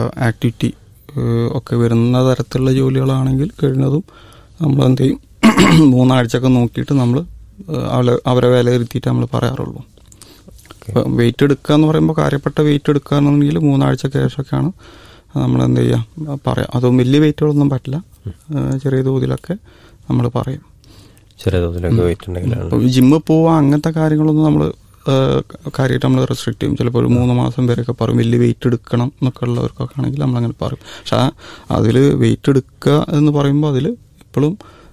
Activity ഒക്കെ വരുന്ന തരത്തിലുള്ള ജോലികളാണെങ്കിൽ കഴിയുന്നതും നമ്മൾ എന്ത് ചെയ്യും മൂന്നാഴ്ചയൊക്കെ നോക്കിയിട്ട് നമ്മൾ അവരെ വിലയിരുത്തിയിട്ട് നമ്മൾ പറയാറുള്ളൂ വെയിറ്റ് എടുക്കുക എന്ന് പറയുമ്പോൾ കാര്യപ്പെട്ട വെയിറ്റ് എടുക്കുക എന്നുണ്ടെങ്കിൽ മൂന്നാഴ്ച ശേഷമൊക്കെയാണ് നമ്മൾ എന്ത് ചെയ്യുക പറയാം അതും വലിയ വെയിറ്റുകളൊന്നും പറ്റില്ല ഏഹ് ചെറിയ തോതിലൊക്കെ നമ്മൾ പറയും ചെറിയ തോതിലൊക്കെ വെയിറ്റ് ഉണ്ടെങ്കിലാണ് ഇപ്പോൾ ജിമ്മിൽ പോവുക അങ്ങനത്തെ കാര്യങ്ങളൊന്നും നമ്മൾ കാര്യമായിട്ട് നമ്മൾ റെസ്ട്രിക്ട് ചെയ്യും ചിലപ്പോൾ ഒരു മൂന്ന് മാസം വരെയൊക്കെ പറയും വലിയ വെയിറ്റ് എടുക്കണം എന്നൊക്കെ ഉള്ളവർക്കൊക്കെ ആണെങ്കിൽ നമ്മൾ അങ്ങനെ പറയും പക്ഷെ അതിൽ വെയിറ്റ് എടുക്കുക എന്ന് പറയുമ്പോൾ അതിൽ ഇപ്പോഴും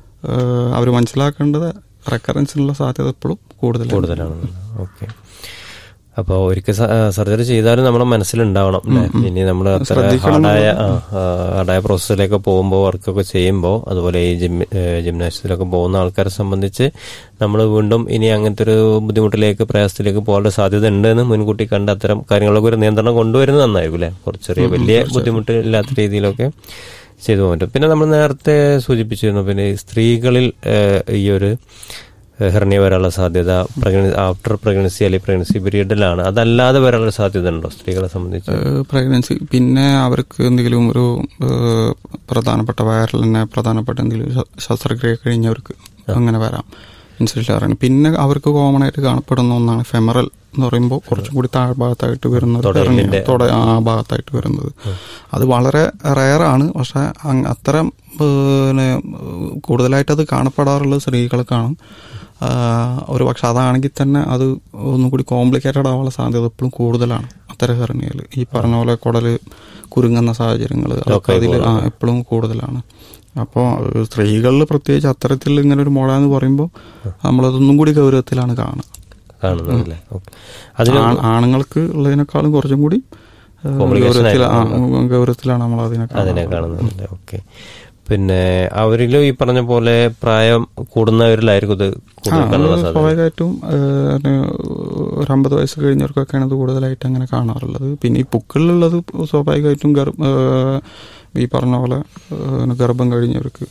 അവർ മനസ്സിലാക്കേണ്ടത് റെക്കറൻസിനുള്ള സാധ്യത എപ്പോഴും കൂടുതലാണ് കൂടുതലാണ് ഓക്കെ അപ്പോൾ ഒരിക്കൽ സർജറി ചെയ്താലും നമ്മുടെ മനസ്സിലുണ്ടാവണം അല്ലേ ഇനി നമ്മൾ അത്ര ശ്രദ്ധിക്കണം ഹാർഡായ ഹാർഡായ പ്രോസസ്സിലേക്ക് പോകുമ്പോൾ വർക്കൊക്കെ ചെയ്യുമ്പോൾ അതുപോലെ ഈ ജിം ജിംനാസ്റ്റിക്കിലൊക്കെ പോകുന്ന ആൾക്കാരെ സംബന്ധിച്ച് നമ്മൾ വീണ്ടും ഇനി അങ്ങനത്തെ ഒരു ബുദ്ധിമുട്ടിലേക്ക് പ്രയാസത്തിലേക്ക് പോകാനുള്ള സാധ്യത ഉണ്ട് എന്ന് മുൻകൂട്ടി കണ്ട് അത്തരം കാര്യങ്ങളൊക്കെ ഒരു നിയന്ത്രണം കൊണ്ടുവരുന്നത് നന്നായിരിക്കും അല്ലേ കുറച്ച് ചെറിയ വലിയ ബുദ്ധിമുട്ട് ഇല്ലാത്ത രീതിയിലൊക്കെ ചെയ്തു പോകാൻ പറ്റും പിന്നെ നമ്മൾ നേരത്തെ സൂചിപ്പിച്ചിരുന്നു പിന്നെ ഈ സ്ത്രീകളിൽ ഏഹ്, ഈ ഒരു ഹെർണിയ വരാനുള്ള സാധ്യത പ്രഗ്നൻസി ആഫ്റ്റർ പ്രഗ്നൻസി അല്ലെങ്കിൽ പ്രഗ്നൻസി പീരീഡിലാണ് അതല്ലാതെ വരാനുള്ള സാധ്യത ഉണ്ടോ സ്ത്രീകളെ സംബന്ധിച്ച് പ്രഗ്നൻസി പിന്നെ അവർക്ക് എന്തെങ്കിലും ഒരു ഏഹ്, പ്രധാനപ്പെട്ട വയറിൽ തന്നെ പ്രധാനപ്പെട്ട എന്തെങ്കിലും ശ- ശസ്ത്രക്രിയ കഴിഞ്ഞവർക്ക് അങ്ങനെ വരാം ഇൻസുലിൻ പിന്നെ അവർക്ക് കോമൺ ആയിട്ട് കാണപ്പെടുന്ന ഒന്നാണ് ഫെമറൽ എന്ന് പറയുമ്പോൾ കുറച്ചും കൂടി താഴ്ഭാഗത്തായിട്ട് വരുന്നത് തുടയെല്ലിന്റെ- തുട ആ ഭാഗത്തായിട്ട് വരുന്നത് അത് വളരെ റയറാണ് പക്ഷെ അങ് അത്തരം പിന്നെ കൂടുതലായിട്ട് അത് കാണപ്പെടാറുള്ളത് സ്ത്രീകൾക്കാണ് ആ, ഒരു പക്ഷെ അതാണെങ്കിൽ തന്നെ അത് ഒന്നും കൂടി കോംപ്ലിക്കേറ്റഡ് ആവാനുള്ള സാധ്യത എപ്പോഴും കൂടുതലാണ് അത്തരം ഹെർണിയൽ ഈ പറഞ്ഞ പോലെ കുടല് കുരുങ്ങുന്ന സാഹചര്യങ്ങൾ അതൊക്കെ അതിൽ ആ എപ്പോഴും കൂടുതലാണ് അപ്പോൾ സ്ത്രീകളിൽ പ്രത്യേകിച്ച് അത്തരത്തിൽ ഇങ്ങനെ ഒരു മുഴ എന്ന് പറയുമ്പോൾ നമ്മളതൊന്നും കൂടി ഗൗരവത്തിലാണ് കാണുക കാണുന്നത് അല്ലേ ഓക്കെ അതിന് ആ- ആണുങ്ങൾക്ക് ഉള്ളതിനേക്കാളും കുറച്ചും കൂടി ഏഹ്, Complication ഗൗരവത്തിൽ ആ, ആയിട്ട് ഗൗരവത്തിലാണ് നമ്മൾ അതിനെ അതിനെ കാണുന്നത്. കാണുന്നതല്ലേ ഓക്കെ പിന്നെ അവരിലും ഈ പറഞ്ഞ പോലെ പ്രായം കൂടുന്നവരിലായിരിക്കും ഇത് ആ, കൂടുതൽ അത് കാണാനുള്ള സാധ്യത സ്വാഭാവികമായിട്ടും ഏഹ്, പിന്നെ ഒരു അമ്പത് വയസ്സ് കഴിഞ്ഞവർക്കൊക്കെയാണ് ഇത് കൂടുതലായിട്ട് അങ്ങനെ കാണാറുള്ളത് പിന്നെ ഈ പുക്കളിലുള്ളത് സ്വാഭാവികമായിട്ടും ഗർഭ ഏഹ്, ഈ പറഞ്ഞ പോലെ ഏഹ്, ഗർഭം കഴിഞ്ഞവർക്ക്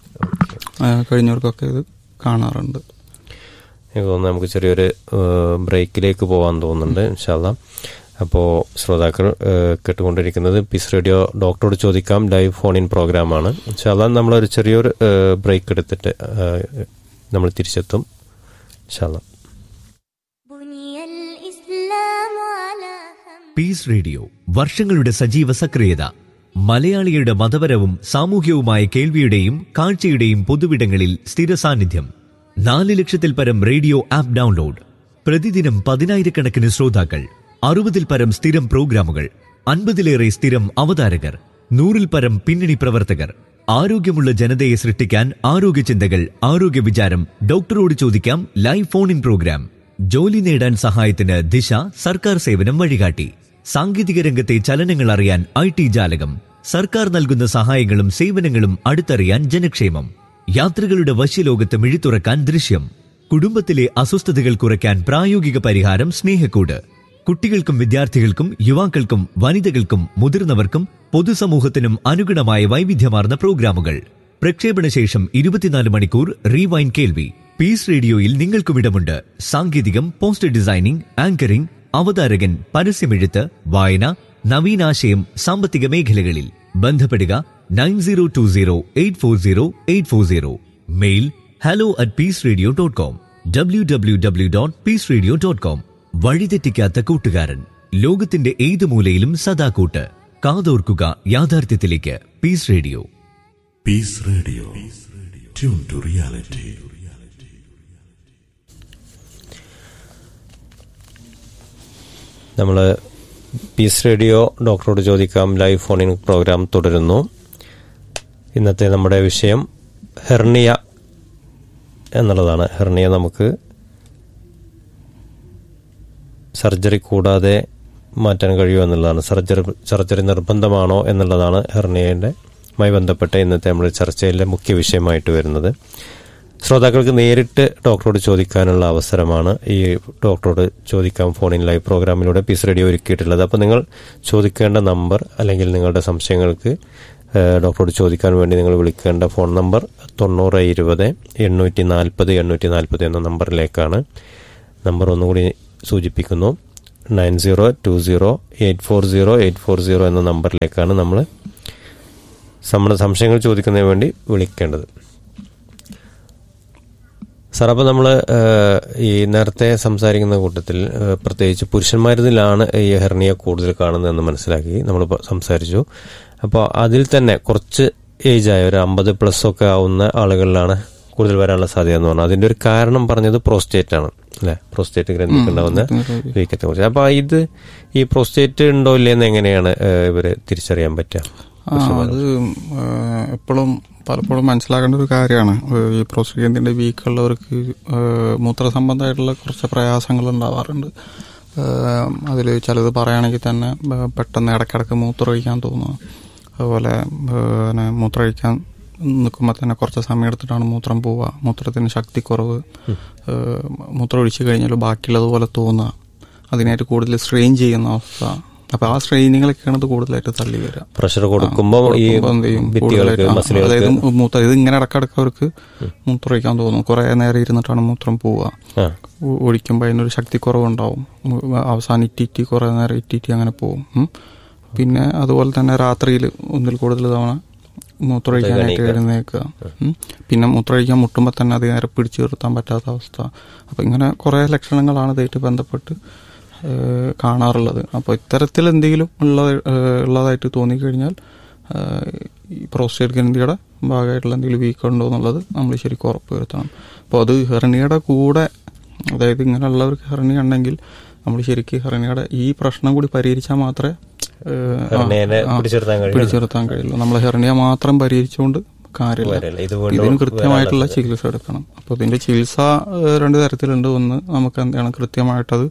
ഏഹ്, കഴിഞ്ഞവർക്കൊക്കെ ഇത് കാണാറുണ്ട് എനിക്ക് തോന്നുന്നു നമുക്ക് ചെറിയൊരു ബ്രേക്കിലേക്ക് പോകാൻ തോന്നുന്നുണ്ട് ഇൻഷാല്ല അപ്പോൾ ശ്രോതാക്കൾ ഏഹ്, കേട്ടുകൊണ്ടിരിക്കുന്നത് പീസ് റേഡിയോ ഡോക്ടറോട് ചോദിക്കാം ലൈവ് ഫോൺ ഇൻ പ്രോഗ്രാമാണ് ഇൻഷാല്ല നമ്മളൊരു ചെറിയൊരു ബ്രേക്ക് എടുത്തിട്ട് ഏഹ്, നമ്മൾ തിരിച്ചെത്തും ഇൻഷാല്ല بني الإسلام على خمس പീസ് റേഡിയോ വർഷങ്ങളുടെ സജീവ സക്രിയത മലയാളികളുടെ മതപരവും സാമൂഹ്യവുമായ കേൾവിയുടെയും കാഴ്ചയുടെയും പൊതുവിടങ്ങളിൽ സ്ഥിര സാന്നിധ്യം നാല് ലക്ഷത്തിൽ പരം റേഡിയോ ആപ്പ് ഡൗൺലോഡ് പ്രതിദിനം പതിനായിരക്കണക്കിന് ശ്രോതാക്കൾ അറുപതിൽ പരം സ്ഥിരം പ്രോഗ്രാമുകൾ അൻപതിലേറെ സ്ഥിരം അവതാരകർ നൂറിൽ പരം പിന്നണി പ്രവർത്തകർ ആരോഗ്യമുള്ള ജനതയെ സൃഷ്ടിക്കാൻ ആരോഗ്യ ചിന്തകൾ ആരോഗ്യ വിചാരം ഡോക്ടറോട് ചോദിക്കാം ലൈവ് ഫോൺ ഇൻ പ്രോഗ്രാം ജോലി നേടാൻ സഹായത്തിന് ദിശ സർക്കാർ സേവനം വഴികാട്ടി സാങ്കേതിക രംഗത്തെ ചലനങ്ങൾ അറിയാൻ ഐ ടി ജാലകം സർക്കാർ നൽകുന്ന സഹായങ്ങളും സേവനങ്ങളും അടുത്തറിയാൻ ജനക്ഷേമം യാത്രകളുടെ വശ്യലോകത്ത് മിഴിത്തുറക്കാൻ ദൃശ്യം കുടുംബത്തിലെ അസ്വസ്ഥതകൾ കുറയ്ക്കാൻ പ്രായോഗിക പരിഹാരം സ്നേഹക്കൂട് കുട്ടികൾക്കും വിദ്യാർത്ഥികൾക്കും യുവാക്കൾക്കും വനിതകൾക്കും മുതിർന്നവർക്കും പൊതുസമൂഹത്തിനും അനുഗുണമായ വൈവിധ്യമാർന്ന പ്രോഗ്രാമുകൾ പ്രക്ഷേപണ ശേഷം ഇരുപത്തിനാല് മണിക്കൂർ റീവൈൻ കേൾവി പീസ് റേഡിയോയിൽ നിങ്ങൾക്കും ഇടമുണ്ട് സാങ്കേതികം പോസ്റ്റർ ഡിസൈനിംഗ് ആങ്കറിംഗ് അവതാരകൻ പരസ്യമെഴുത്ത് വായന നവീനാശയം സാമ്പത്തിക മേഖലകളിൽ ബന്ധപ്പെടുക nine zero two zero eight four zero eight four zero mail hello at Peace Radio dot com W W W dot Peace Radio dot com വഴിതെറ്റിക്കാത്ത കൂട്ടുകാരൻ ലോകത്തിന്റെ ഏത് മൂലയിലും സദാ കൂട്ട് കാതോർക്കുക യാഥാർത്ഥ്യത്തിലേക്ക് Peace Radio Peace Radio. Tune to reality. നമ്മൾ പീസ് റേഡിയോ ഡോക്ടറോട് ചോദിക്കാം ലൈവ് ഫോൺ ഇൻ പ്രോഗ്രാം തുടരുന്നു ഇന്നത്തെ നമ്മുടെ വിഷയം ഹെർണിയ എന്നുള്ളതാണ് ഹെർണിയ നമുക്ക് സർജറി കൂടാതെ മാറ്റാൻ കഴിയുമോ എന്നുള്ളതാണ് സർജറി സർജറി നിർബന്ധമാണോ എന്നുള്ളതാണ് ഹെർണിയയുടെ മായി ബന്ധപ്പെട്ട ഇന്നത്തെ നമ്മുടെ ചർച്ചയിലെ മുഖ്യ വിഷയമായിട്ട് വരുന്നത് ശ്രോതാക്കൾക്ക് നേരിട്ട് ഡോക്ടറോട് ചോദിക്കാനുള്ള അവസരമാണ് ഈ ഡോക്ടറോട് ചോദിക്കാം ഫോണിൻ ലൈവ് പ്രോഗ്രാമിലൂടെ പീസ് റേഡിയോ ഒരുക്കിയിട്ടുള്ളത് അപ്പോൾ നിങ്ങൾ ചോദിക്കേണ്ട നമ്പർ അല്ലെങ്കിൽ നിങ്ങളുടെ സംശയങ്ങൾക്ക് ഏഹ്, ഡോക്ടറോട് ചോദിക്കാൻ വേണ്ടി നിങ്ങൾ വിളിക്കേണ്ട ഫോൺ നമ്പർ തൊണ്ണൂറ് ഇരുപത് എണ്ണൂറ്റി നാൽപ്പത് എണ്ണൂറ്റി നാൽപ്പത് എന്ന നമ്പറിലേക്കാണ് നമ്പർ ഒന്നുകൂടി സൂചിപ്പിക്കുന്നു nine zero two zero eight four zero eight four zero എന്ന നമ്പറിലേക്കാണ് നമ്മൾ നമ്മുടെ സംശയങ്ങൾ ചോദിക്കുന്നതിന് വേണ്ടി വിളിക്കേണ്ടത് സാർ അപ്പോൾ നമ്മൾ ഈ നേരത്തെ സംസാരിക്കുന്ന കൂട്ടത്തിൽ ഏഹ്, പ്രത്യേകിച്ച് പുരുഷന്മാരിലാണ് ഈ ഹെർണിയ കൂടുതൽ കാണുന്നതെന്ന് മനസ്സിലാക്കി നമ്മൾ സംസാരിച്ചു അപ്പോൾ അതിൽ തന്നെ കുറച്ച് ഏജായ ഒരു അമ്പത് പ്ലസ് ഒക്കെ ആവുന്ന ആളുകളിലാണ് കൂടുതൽ വരാനുള്ള സാധ്യത എന്ന് പറഞ്ഞാൽ അതിന്റെ ഒരു കാരണം പറഞ്ഞത് പ്രോസ്റ്റേറ്റ് ആണ് അല്ലെ പ്രോസ്റ്റേറ്റ് ഗ്രന്ഥിക്കുണ്ടാവുന്ന വീക്കത്തെ കുറിച്ച് അപ്പൊ ഇത് ഈ പ്രോസ്റ്റേറ്റ് ഉണ്ടോ ഇല്ലെന്ന് എങ്ങനെയാണ് ഏഹ്, ഇവര് തിരിച്ചറിയാൻ പറ്റുക ആ അത് എപ്പോഴും പലപ്പോഴും മനസ്സിലാക്കേണ്ട ഒരു കാര്യമാണ് ഈ പ്രോസ്റ്റേറ്റിന്റെ വീക്കുള്ളവർക്ക് മൂത്ര സംബന്ധമായിട്ടുള്ള കുറച്ച് പ്രയാസങ്ങൾ ഉണ്ടാവാറുണ്ട് അതിൽ ചിലത് പറയുകയാണെങ്കിൽ തന്നെ ഏഹ്, പെട്ടെന്ന് ഇടയ്ക്കിടയ്ക്ക് മൂത്രമൊഴിക്കാൻ തോന്നുക അതുപോലെ പിന്നെ മൂത്രമൊഴിക്കാൻ നിൽക്കുമ്പോൾ തന്നെ കുറച്ച് സമയം എടുത്തിട്ടാണ് മൂത്രം പോവുക മൂത്രത്തിന് ശക്തിക്കുറവ് ഏഹ്, മൂത്രം ഒഴിച്ചു കഴിഞ്ഞാൽ ബാക്കിയുള്ളതുപോലെ തോന്നുക അതിനായിട്ട് കൂടുതൽ സ്ട്രെയിൻ ചെയ്യുന്ന അവസ്ഥ അപ്പൊ ആ സ്ട്രെയിനിങ്ങളൊക്കെയാണ് ഇത് കൂടുതലായിട്ട് തള്ളി വരിക പ്രഷർ കൊടുക്കുമ്പോൾ ഈ കൊടുക്കുമ്പോ എന്ത് ചെയ്യും? ഭിത്തികൾക്ക് കൂടുതലായിട്ട് ആ, മസിലുകൾക്ക് അതായത് മൂത്ര ഇത് ഇങ്ങനെ ഇടക്കിടക്ക് അവർക്ക് മൂത്രമൊഴിക്കാൻ തോന്നും കുറെ നേരം ഇരുന്നിട്ടാണ് മൂത്രം പോവുക ആ ഒ- ഒഴിക്കുമ്പോൾ അതിനൊരു ശക്തിക്കുറവുണ്ടാവും ഉം, അവസാനം ഇറ്റിറ്റി കുറെ നേരം ഇറ്റിറ്റി അങ്ങനെ പോകും ഉം. പിന്നെ അതുപോലെ തന്നെ രാത്രിയിൽ ഒന്നിൽ കൂടുതൽ തവണ മൂത്രമൊഴിക്കാനായിട്ട് എഴുന്നേക്കുക ഉം. പിന്നെ മൂത്രമൊഴിക്കാൻ മുട്ടുമ്പോൾ തന്നെ അത് നേരെ പിടിച്ചു നിർത്താൻ പറ്റാത്ത അവസ്ഥ അപ്പം ഇങ്ങനെ കുറേ ലക്ഷണങ്ങളാണ് ഇതായിട്ട് ബന്ധപ്പെട്ട് ഏഹ്, കാണാറുള്ളത് അപ്പോൾ ഇത്തരത്തിൽ എന്തെങ്കിലും ഉള്ള ഏഹ്, ഉള്ളതായിട്ട് തോന്നിക്കഴിഞ്ഞാൽ ഏഹ്, ഈ പ്രോസ്റ്റേറ്റ് ഗ്രന്ഥിയുടെ ഭാഗമായിട്ടുള്ള എന്തെങ്കിലും വീക്ക് ഉണ്ടോ എന്നുള്ളത് നമ്മൾ ശരിക്കും ഉറപ്പ് വരുത്തണം അപ്പോൾ അത് ഹെർണിയുടെ കൂടെ അതായത് ഇങ്ങനെയുള്ളവർക്ക് ഹെർണിയ ഉണ്ടെങ്കിൽ നമ്മൾ ശരിക്കും ഹെർണിയുടെ ഈ പ്രശ്നം കൂടി പരിഹരിച്ചാൽ മാത്രമേ ഏഹ്, ആ, ഹെർണിയനെ ആ, പിടിച്ചിർത്താൻ കഴിയുള്ളൂ. പിടിച്ചിർത്താൻ കഴിയുള്ളൂ നമ്മൾ ഹെർണിയ മാത്രം പരിഹരിച്ചുകൊണ്ട് കാര്യമില്ല വരില്ല. ഇത് വീണ്ടും ഇതിന് കൃത്യമായിട്ടുള്ള ചികിത്സ എടുക്കണം അപ്പോൾ ഇതിന്റെ ചികിത്സ ഏഹ്, രണ്ട് തരത്തിലുണ്ട് ഒന്ന് നമുക്ക് എന്താണ് കൃത്യമായിട്ടത്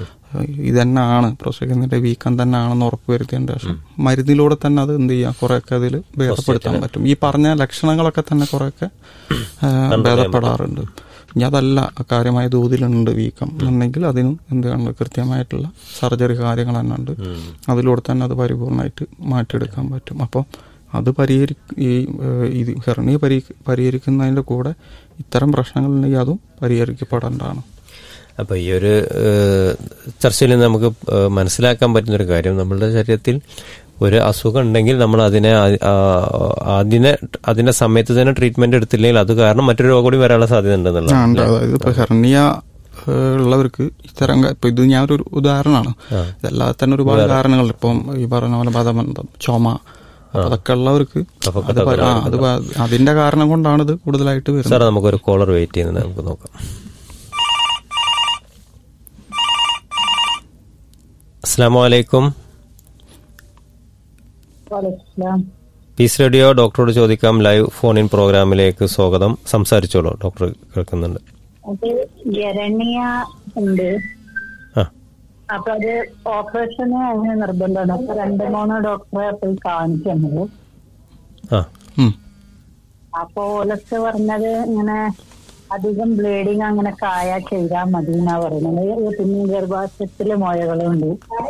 ഇത് തന്നെയാണ് പ്രോസ്റ്റേറ്റിന്റെ വീക്കം തന്നെ ആണെന്ന് ഉറപ്പ് വരുത്തിയതിന് ശേഷം മരുന്നിലൂടെ തന്നെ അത് എന്ത് ചെയ്യാം കുറെയൊക്കെ അതിൽ ഭേദപ്പെടുത്താൻ പറ്റും ഈ പറഞ്ഞ ലക്ഷണങ്ങളൊക്കെ തന്നെ കുറെയൊക്കെ ഏഹ്, ഭേദപ്പെടാറുണ്ട് ഇനി അതല്ല കാര്യമായ തോതിലുണ്ട് വീക്കം എന്നുണ്ടെങ്കിൽ അതിനും എന്താണ് കൃത്യമായിട്ടുള്ള സർജറി കാര്യങ്ങൾ തന്നെ ഉണ്ട് അതിലൂടെ തന്നെ അത് പരിപൂർണമായിട്ട് മാറ്റിയെടുക്കാൻ പറ്റും അപ്പോൾ അത് പരിഹരി ഈ ഏഹ്, ഇത് ഹെർണിയ പരി പരിഹരിക്കുന്നതിൻ്റെ കൂടെ ഇത്തരം പ്രശ്നങ്ങളുണ്ടെങ്കിൽ അതും പരിഹരിക്കപ്പെടേണ്ടതാണ് അപ്പൊ ഈ ഒരു ഏഹ്, ചർച്ചയിൽ നിന്ന് നമുക്ക് ഏഹ്, മനസ്സിലാക്കാൻ പറ്റുന്ന ഒരു കാര്യം നമ്മളുടെ ശരീരത്തിൽ ഒരു അസുഖം ഉണ്ടെങ്കിൽ നമ്മൾ അതിനെ ആ- ആ- അതിനെ അതിന്റെ സമയത്ത് തന്നെ ട്രീറ്റ്മെന്റ് എടുത്തില്ലെങ്കിൽ അത് കാരണം മറ്റൊരു രോഗം കൂടി വരാനുള്ള സാധ്യത ആ, ഉണ്ട് ഉണ്ടെന്നുള്ള അതായത് ഇപ്പൊ ഹെർണിയ ഏഹ്, ഉള്ളവർക്ക് ഇത്തരം ക- ഇപ്പൊ ഇത് ഞാനൊരു ഉദാഹരണമാണ് ഇതല്ലാതെ തന്നെ ഒരുപാട് കാരണങ്ങളുണ്ട് ഇപ്പം ഈ പറഞ്ഞ പോലെ ബദമന്തം ചുമ അപ്പൊ അതൊക്കെ ഉള്ളവർക്ക് അത് പ- ആ, അത് പ- അതിന്റെ കാരണം കൊണ്ടാണ് ഇത് കൂടുതലായിട്ട് വരുന്നത് സാറേ നമുക്കൊരു കോളർ വെയിറ്റ് ചെയ്യുന്നത് നമുക്ക് നോക്കാം അസ്സാം വലൈക്കും പീസ് റേഡിയോ ഡോക്ടറോട് ചോദിക്കാം ലൈവ് ഫോൺ ഇൻ പ്രോഗ്രാമിലേക്ക് സ്വാഗതം സംസാരിച്ചോളൂ ഡോക്ടർ കേൾക്കുന്നുണ്ട് അത് ജരണിയ ഉണ്ട് ആ അപ്പൊ അത് ഓപ്പറേഷന് അങ്ങനെ നിർബന്ധമാണ് അപ്പൊ രണ്ട് മൂന്ന് ഡോക്ടറെ പോയി കാണിക്കുന്നത് ആ ഉം. അപ്പൊ ഓലൊക്കെ പറഞ്ഞത് ഇങ്ങനെ അധികം ബ്ലീഡിങ് അങ്ങനെ കായ ചെയ്താൽ മതി എന്നാ പറയുന്നത് പിന്നെ ഗർഭാശയത്തില് മുഴകളുണ്ട്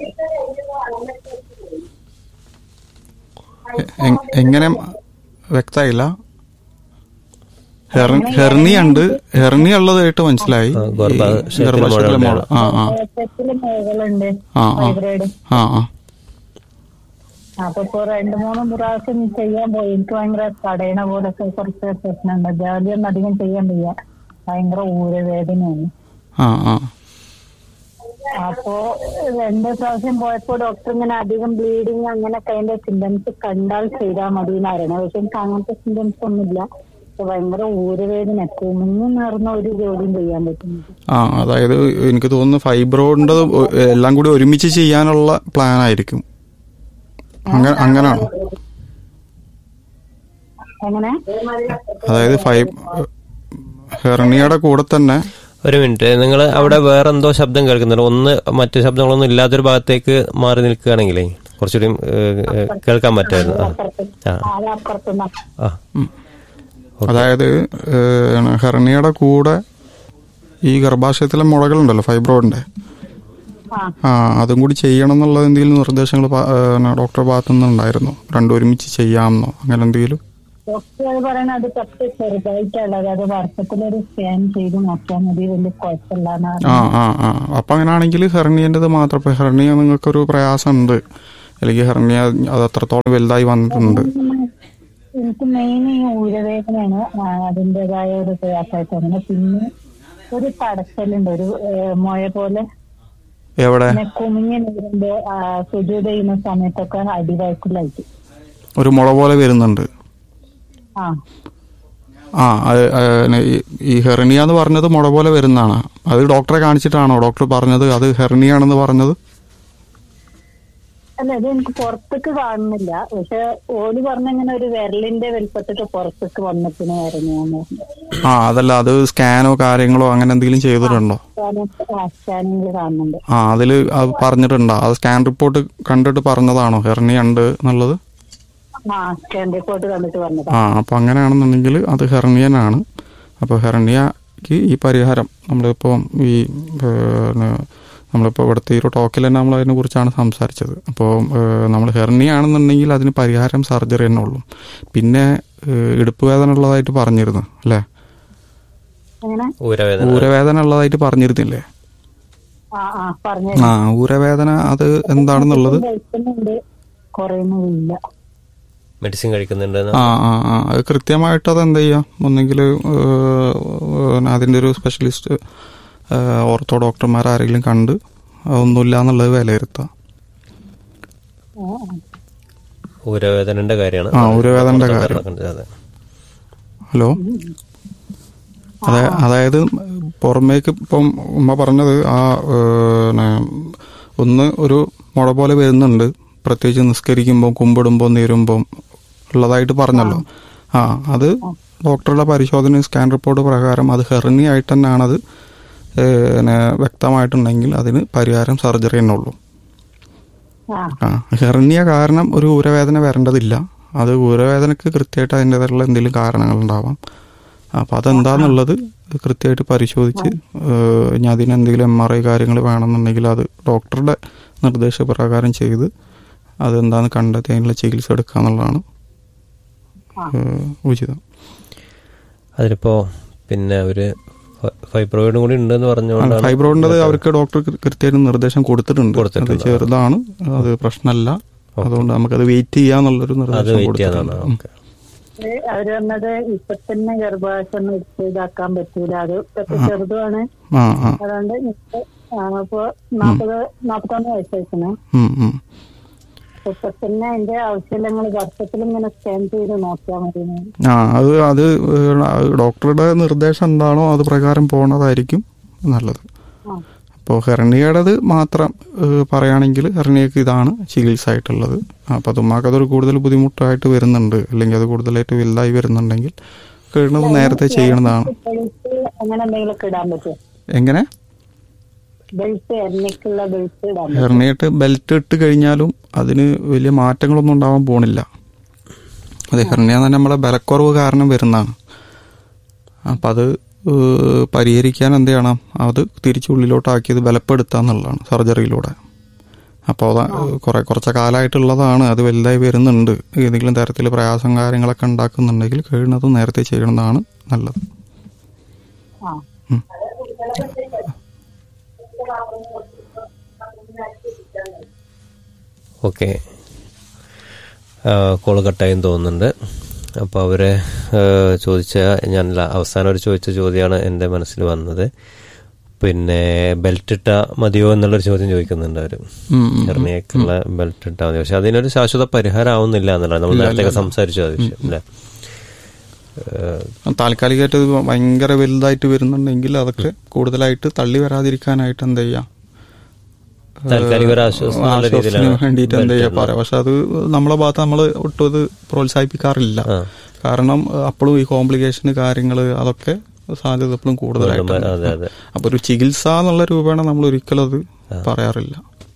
എ- എങ്ങനെ വ്യക്തമായില്ല ഹെർ- ഹെർണിയ ഉണ്ട് ഹെർണിയ ഉള്ളതായിട്ട് മനസ്സിലായി ആ, ഈ ഗർഭാശയത്തിലെ ഗർഭാശയത്തിലെ മുഴ മുഴ ആ ആ ഗർഭാശയത്തില് മുഴകളുണ്ട് ആ ആ ഫൈബ്രോയിഡ് ആ ആ അപ്പൊ ഇപ്പൊ രണ്ടു മൂന്ന് പ്രാവശ്യം ചെയ്യാൻ പോയി എനിക്ക് ഭയങ്കര തടയണ പോലൊക്കെ കുറച്ച് പ്രശ്നമുണ്ട് ജോലിയൊന്നും അധികം ചെയ്യാൻ വയ്യ ഭയങ്കര ഊരവേദനയാണ് ആ ആ അപ്പോ രണ്ട് പ്രാവശ്യം പോയപ്പോ ഡോക്ടർ ഇങ്ങനെ അധികം ബ്ലീഡിങ് അങ്ങനെ അതിന്റെ സിംറ്റംസ് കണ്ടാൽ ചെയ്താൽ മതി എന്നായിരുന്നു പക്ഷെ എനിക്ക് അങ്ങനത്തെ സിംറ്റംസ് ഒന്നുമില്ല പക്ഷെ ഭയങ്കര ഊരവേദന കുമിഞ്ഞു നേർന്ന ഒരു ജോലിയും ചെയ്യാൻ പറ്റുന്നില്ല ആ അതായത് എനിക്ക് തോന്നുന്നു ഫൈബ്രോയിഡിന്റെ എല്ലാം കൂടി ഒരുമിച്ച് ചെയ്യാനുള്ള പ്ലാൻ ആയിരിക്കും അങ്ങനെ അങ്ങനാണോ എങ്ങനെ അതായത് ഫൈ ഹെർണിയയുടെ കൂടെ തന്നെ ഒരു മിനിറ്റ് നിങ്ങൾ അവിടെ വേറെ എന്തോ ശബ്ദം കേൾക്കുന്നുണ്ട് ഒന്ന് മറ്റു ശബ്ദങ്ങളൊന്നും ഇല്ലാത്തൊരു ഭാഗത്തേക്ക് മാറി നിൽക്കുകയാണെങ്കിലേ കുറച്ചുകൂടി ഏഹ്, ഏഹ്, കേൾക്കാൻ പറ്റായിരുന്നു ആ ആ അത് അപ്പുറത്തുനിന്ന് ആ അതായത് ഏഹ്, ഹെർണിയയുടെ കൂടെ ഈ ഗർഭാശയത്തിലെ മുഴകളുണ്ടല്ലോ ഫൈബ്രോയിഡിന്റെ ആ ആ അതും കൂടി ചെയ്യണം എന്നുള്ള എന്തെങ്കിലും നിർദ്ദേശങ്ങൾ ഡോക്ടറുടെ ഭാഗത്തു നിന്നുണ്ടായിരുന്നോ രണ്ടും ഒരുമിച്ച് ചെയ്യാമെന്നോ അങ്ങനെ എന്തെങ്കിലും ഡോക്ടർ അത് പറയുന്നത് അത് കുറച്ച് ചെറുതായിട്ടുള്ളത് അത് വർഷത്തിലൊരു സ്കാൻ ചെയ്ത് നോക്കിയാൽ മതി വലിയ കുഴപ്പമില്ലാന്ന് ആ ആ ആ അപ്പൊ അങ്ങനെയാണെങ്കിൽ ഹെർണിയൻ്റെത് മാത്രം ഇപ്പൊ ഹെർണിയ നിങ്ങൾക്കൊരു പ്രയാസമുണ്ട് അല്ലെങ്കിൽ ഹെർണിയ അത് അത്രത്തോളം വലുതായി വന്നിട്ടുണ്ട് എനിക്ക് മെയിൻ ഈ ഊരവേദനയാണ് ആ, അതിന്റേതായ ഒരു പ്രയാസമായിട്ട് തോന്നുന്നത് പിന്നെ ഒരു തടസ്സലുണ്ട് ഒരു ഏഹ്, മുഴ പോലെ എവിടെ പിന്നെ കുമിഞ്ഞ് നീരുമ്പോ സുജൂത ചെയ്യുന്ന സമയത്തൊക്കെ അടിവയറ്റിലായിട്ട് ഒരു മുള പോലെ വരുന്നുണ്ട് ആ ആ അത്, ഏഹ്, ഈ- ഈ ഹെർണിയ എന്ന് പറഞ്ഞത് മുള പോലെ വരുന്നതാണ് അത് ഡോക്ടറെ കാണിച്ചിട്ടാണോ ഡോക്ടർ പറഞ്ഞത് അത് ഹെർണിയാണെന്ന് പറഞ്ഞത് അല്ല ഇത് എനിക്ക് പുറത്തേക്ക് കാണുന്നില്ല പക്ഷെ ഓല് പറഞ്ഞ ഇങ്ങനെ ഒരു വിരലിന്റെ വലിപ്പത്തൊക്കെ പുറത്തേക്ക് വന്നിട്ടിന് വരുന്നു ആ അതല്ല അത് സ്കാനോ കാര്യങ്ങളോ അങ്ങനെ എന്തെങ്കിലും ചെയ്തിട്ടുണ്ടോ സ്കാനിങ്ങിൽ കാണുന്നുണ്ട് ആ അതിൽ അത് പറഞ്ഞിട്ടുണ്ടോ അത് സ്കാൻ റിപ്പോർട്ട് കണ്ടിട്ട് പറഞ്ഞതാണോ ഹെർണിയ ഉണ്ട് എന്നുള്ളത് ആ സ്കാൻ റിപ്പോർട്ട് കണ്ടിട്ട് വന്നതാ ആ അപ്പോൾ അങ്ങനെയാണെന്നുണ്ടെങ്കിൽ അത് ഹെർണിയനാണ് അപ്പോൾ ഹെർണിയക്ക് ഈ പരിഹാരം നമ്മളിപ്പോൾ ഈ പിന്നെ നമ്മളിപ്പോൾ ഇവിടുത്തെ ഈ ഒരു ടോക്കിൽ തന്നെ നമ്മൾ അതിനെ കുറിച്ചാണ് സംസാരിച്ചത് അപ്പോൾ നമ്മൾ ഹെർണിയ ആണെന്നുണ്ടെങ്കിൽ അതിന് പരിഹാരം സർജറി തന്നെ ഉള്ളൂ പിന്നെ ഏഹ്, ഇടുപ്പ് വേദന ഉള്ളതായിട്ട് പറഞ്ഞിരുന്നു അല്ലേ അങ്ങനെ ഊരവേദന ഊരവേദന ഉള്ളതായിട്ട് പറഞ്ഞിരുന്നില്ലേ ആ ആ പറഞ്ഞു ആ ഊരവേദന അത് എന്താണെന്നുള്ളത് കഴിക്കുന്നുണ്ട് കുറയുന്നില്ല മെഡിസിൻ കഴിക്കുന്നുണ്ട് ആ ആ ആ അത് കൃത്യമായിട്ട് അത് എന്ത് ചെയ്യാം ഒന്നെങ്കിൽ അതിൻ്റെ ഒരു സ്പെഷ്യലിസ്റ്റ് ഓർത്തോ ഡോക്ടർമാർ ആരെങ്കിലും കണ്ട് അതൊന്നുമില്ല എന്നുള്ളത് വിലയിരുത്താം ഊരവേദനന്റെ കാര്യമാണ് ആ, ഊരവേദനയുടെ കാര്യം. അതെ ഹലോ അതെ അതായത് പുറമേക്ക് ഇപ്പം ഉമ്മ പറഞ്ഞത് ആ ഏഹ്, ഒന്ന് ഒരു മുള പോലെ വരുന്നുണ്ട് പ്രത്യേകിച്ച് നിസ്കരിക്കുമ്പോൾ കുമ്പിടുമ്പോൾ നേരുമ്പോൾ ഉള്ളതായിട്ട് പറഞ്ഞല്ലോ ആ അത് ഡോക്ടറുടെ പരിശോധന സ്കാൻ റിപ്പോർട്ട് പ്രകാരം അത് ഹെർണി ആയിട്ട് തന്നെയാണത് ഏഹ്, പിന്നെ വ്യക്തമായിട്ടുണ്ടെങ്കിൽ അതിന് പരിഹാരം സർജറി തന്നെ ഉള്ളൂ ആ ആ ഹെർണിയ കാരണം ഒരു ഊരവേദന വരേണ്ടതില്ല അത് ഊരവേദനക്ക് കൃത്യമായിട്ട് അതിൻ്റെതായിട്ടുള്ള എന്തെങ്കിലും കാരണങ്ങളുണ്ടാവാം അപ്പോൾ അതെന്താന്നുള്ളത് കൃത്യമായിട്ട് പരിശോധിച്ച് ഏഹ്, ഇനി അതിന് എന്തെങ്കിലും എം ആർ ഐ കാര്യങ്ങൾ വേണമെന്നുണ്ടെങ്കിൽ അത് ഡോക്ടറുടെ നിർദ്ദേശപ്രകാരം ചെയ്ത് അതെന്താന്ന് കണ്ടെത്തി അതിനുള്ള ചികിത്സ എടുക്കുക എന്നുള്ളതാണ് ഏഹ്, ഉചിതം അതിലിപ്പോ പിന്നെ ഒരു ഫ- ഫൈബ്രോയിഡും കൂടി ഉണ്ടെന്ന് പറഞ്ഞുകൊണ്ടാണ് ഫൈബ്രോയിഡിൻ്റെ അവർക്ക് ഡോക്ടർ കൃത്യമായിട്ട് നിർദ്ദേശം കൊടുത്തിട്ടുണ്ട് അത് കൊടുത്തിട്ടുണ്ട്. ചെറുതാണ് അത് പ്രശ്നമല്ല അതുകൊണ്ട് നമുക്കത് വെയിറ്റ് ചെയ്യാന്നുള്ളൊരു അത് നിർദ്ദേശം വെയിറ്റ് ചെയ്യാന്നാണ് കൊടുത്തിട്ടുണ്ട് ഉം. ഓക്കെ അവര് പറഞ്ഞത് ഇപ്പൊ തന്നെ ഗർഭാശയം എടുത്ത് ഇതാക്കാൻ പറ്റൂല അത് ഇപ്പൊ ചെറുതുമാണ് ആ ആ അതുകൊണ്ട് ഇപ്പൊ ഇപ്പൊ നാപ്പത് നാപ്പത്തൊന്ന് വയസ്സായിക്കണേ ഉം, ഉം. ഇപ്പൊ തന്നെ അതിന്റെ ആവശ്യങ്ങൾ വർഷത്തിൽ ഇങ്ങനെ സ്കാൻ ചെയ്ത് നോക്കിയാൽ മതി എന്ന്. ആ അത് അത് ഏഹ്, ഡോക്ടറുടെ നിർദ്ദേശം എന്താണോ അത് പ്രകാരം പോണതായിരിക്കും നല്ലത് ആ. അപ്പോൾ ഹെർണിയയുടേത് മാത്രം ഏഹ്, പറയുകയാണെങ്കിൽ ഹെർണിയക്ക് ഇതാണ് ചികിത്സ ആയിട്ടുള്ളത് അപ്പോൾ തുമ്മാക്ക് അതൊരു കൂടുതൽ ബുദ്ധിമുട്ടായിട്ട് വരുന്നുണ്ട് അല്ലെങ്കിൽ അത് കൂടുതലായിട്ട് വലുതായി വരുന്നുണ്ടെങ്കിൽ കഴിയുന്നത് നേരത്തെ ചെയ്യണതാണ് ബെൽറ്റ് അങ്ങനെ എന്തെങ്കിലുമൊക്കെ ഇടാൻ പറ്റുമോ എങ്ങനെ ബെൽറ്റ് എണ്ണയ്ക്കുള്ള ബെൽറ്റ് ഇടാൻ പറ്റുമോ ഹെർണിയായിട്ട് ബെൽറ്റ് ഇട്ട് കഴിഞ്ഞാലും അതിന് വലിയ മാറ്റങ്ങളൊന്നും ഉണ്ടാവാൻ പോണില്ല അത് ഹെർണിയ തന്നെ നമ്മളെ ബലക്കുറവ് കാരണം വരുന്നതാണ് അപ്പം അത് ഏഹ്, പരിഹരിക്കാൻ എന്ത് ചെയ്യണം അത് തിരിച്ചുള്ളിലോട്ടാക്കിയത് ബലപ്പെടുത്തുക എന്നുള്ളതാണ് സർജറിയിലൂടെ അപ്പോൾ അത് കുറെ കുറച്ച് കാലമായിട്ടുള്ളതാണ് അത് വലുതായി വരുന്നുണ്ട് ഏതെങ്കിലും തരത്തിൽ പ്രയാസം കാര്യങ്ങളൊക്കെ ഉണ്ടാക്കുന്നുണ്ടെങ്കിൽ കഴിയുന്നത് നേരത്തെ ചെയ്യണമെന്നാണ് നല്ലത് ആ ഉം. ഓക്കെ കോള് കട്ടായും തോന്നുന്നുണ്ട് അപ്പോൾ അവര് ആ, ചോദിച്ച ഞാൻ ല- അവസാനം ഒരു ചോദിച്ച ചോദ്യമാണ് എൻ്റെ മനസ്സിൽ വന്നത് പിന്നെ ബെൽറ്റ് ഇട്ട മതിയോ എന്നുള്ളൊരു ചോദ്യം ചോദിക്കുന്നുണ്ട് അവർ ഉം, ഉം, ഉം. ഹെർണിയക്കുള്ള ബെൽറ്റ് ഇട്ടാൽ മതി പക്ഷെ അതിനൊരു ശാശ്വത പരിഹാരം ആവുന്നില്ല എന്നുള്ളത് നമ്മൾ നേരത്തെ സംസാരിച്ചു അത് വിഷയം അല്ലേ ഏഹ്, താൽക്കാലികമായിട്ട് ഇത് ഭയങ്കര വലുതായിട്ട് വരുന്നുണ്ടെങ്കിൽ അതൊക്കെ കൂടുതലായിട്ട് തള്ളി വരാതിരിക്കാനായിട്ട് എന്ത് ചെയ്യാം താൽക്കാലിക ഒരു ആശ്വാസം എന്നുള്ള ആശ്വാസത്തിന് രീതിയിലാണ് വേണ്ടിയിട്ട് എന്ത് belt ചെയ്യാം ഇടുന്നത്. പറയാം പക്ഷെ അത് നമ്മളെ ഭാഗത്ത് നമ്മൾ ഒട്ടും അത് പ്രോത്സാഹിപ്പിക്കാറില്ല ആ. കാരണം അപ്പോഴും ഈ കോംപ്ലിക്കേഷന് കാര്യങ്ങൾ അതൊക്കെ സാധ്യത എപ്പോഴും കൂടുതലായിട്ട് വീണ്ടും അതെ, അതെ. അപ്പൊ ഒരു ചികിത്സ എന്നുള്ള രൂപേണ നമ്മൾ ഒരിക്കലും അത് പറയാറില്ല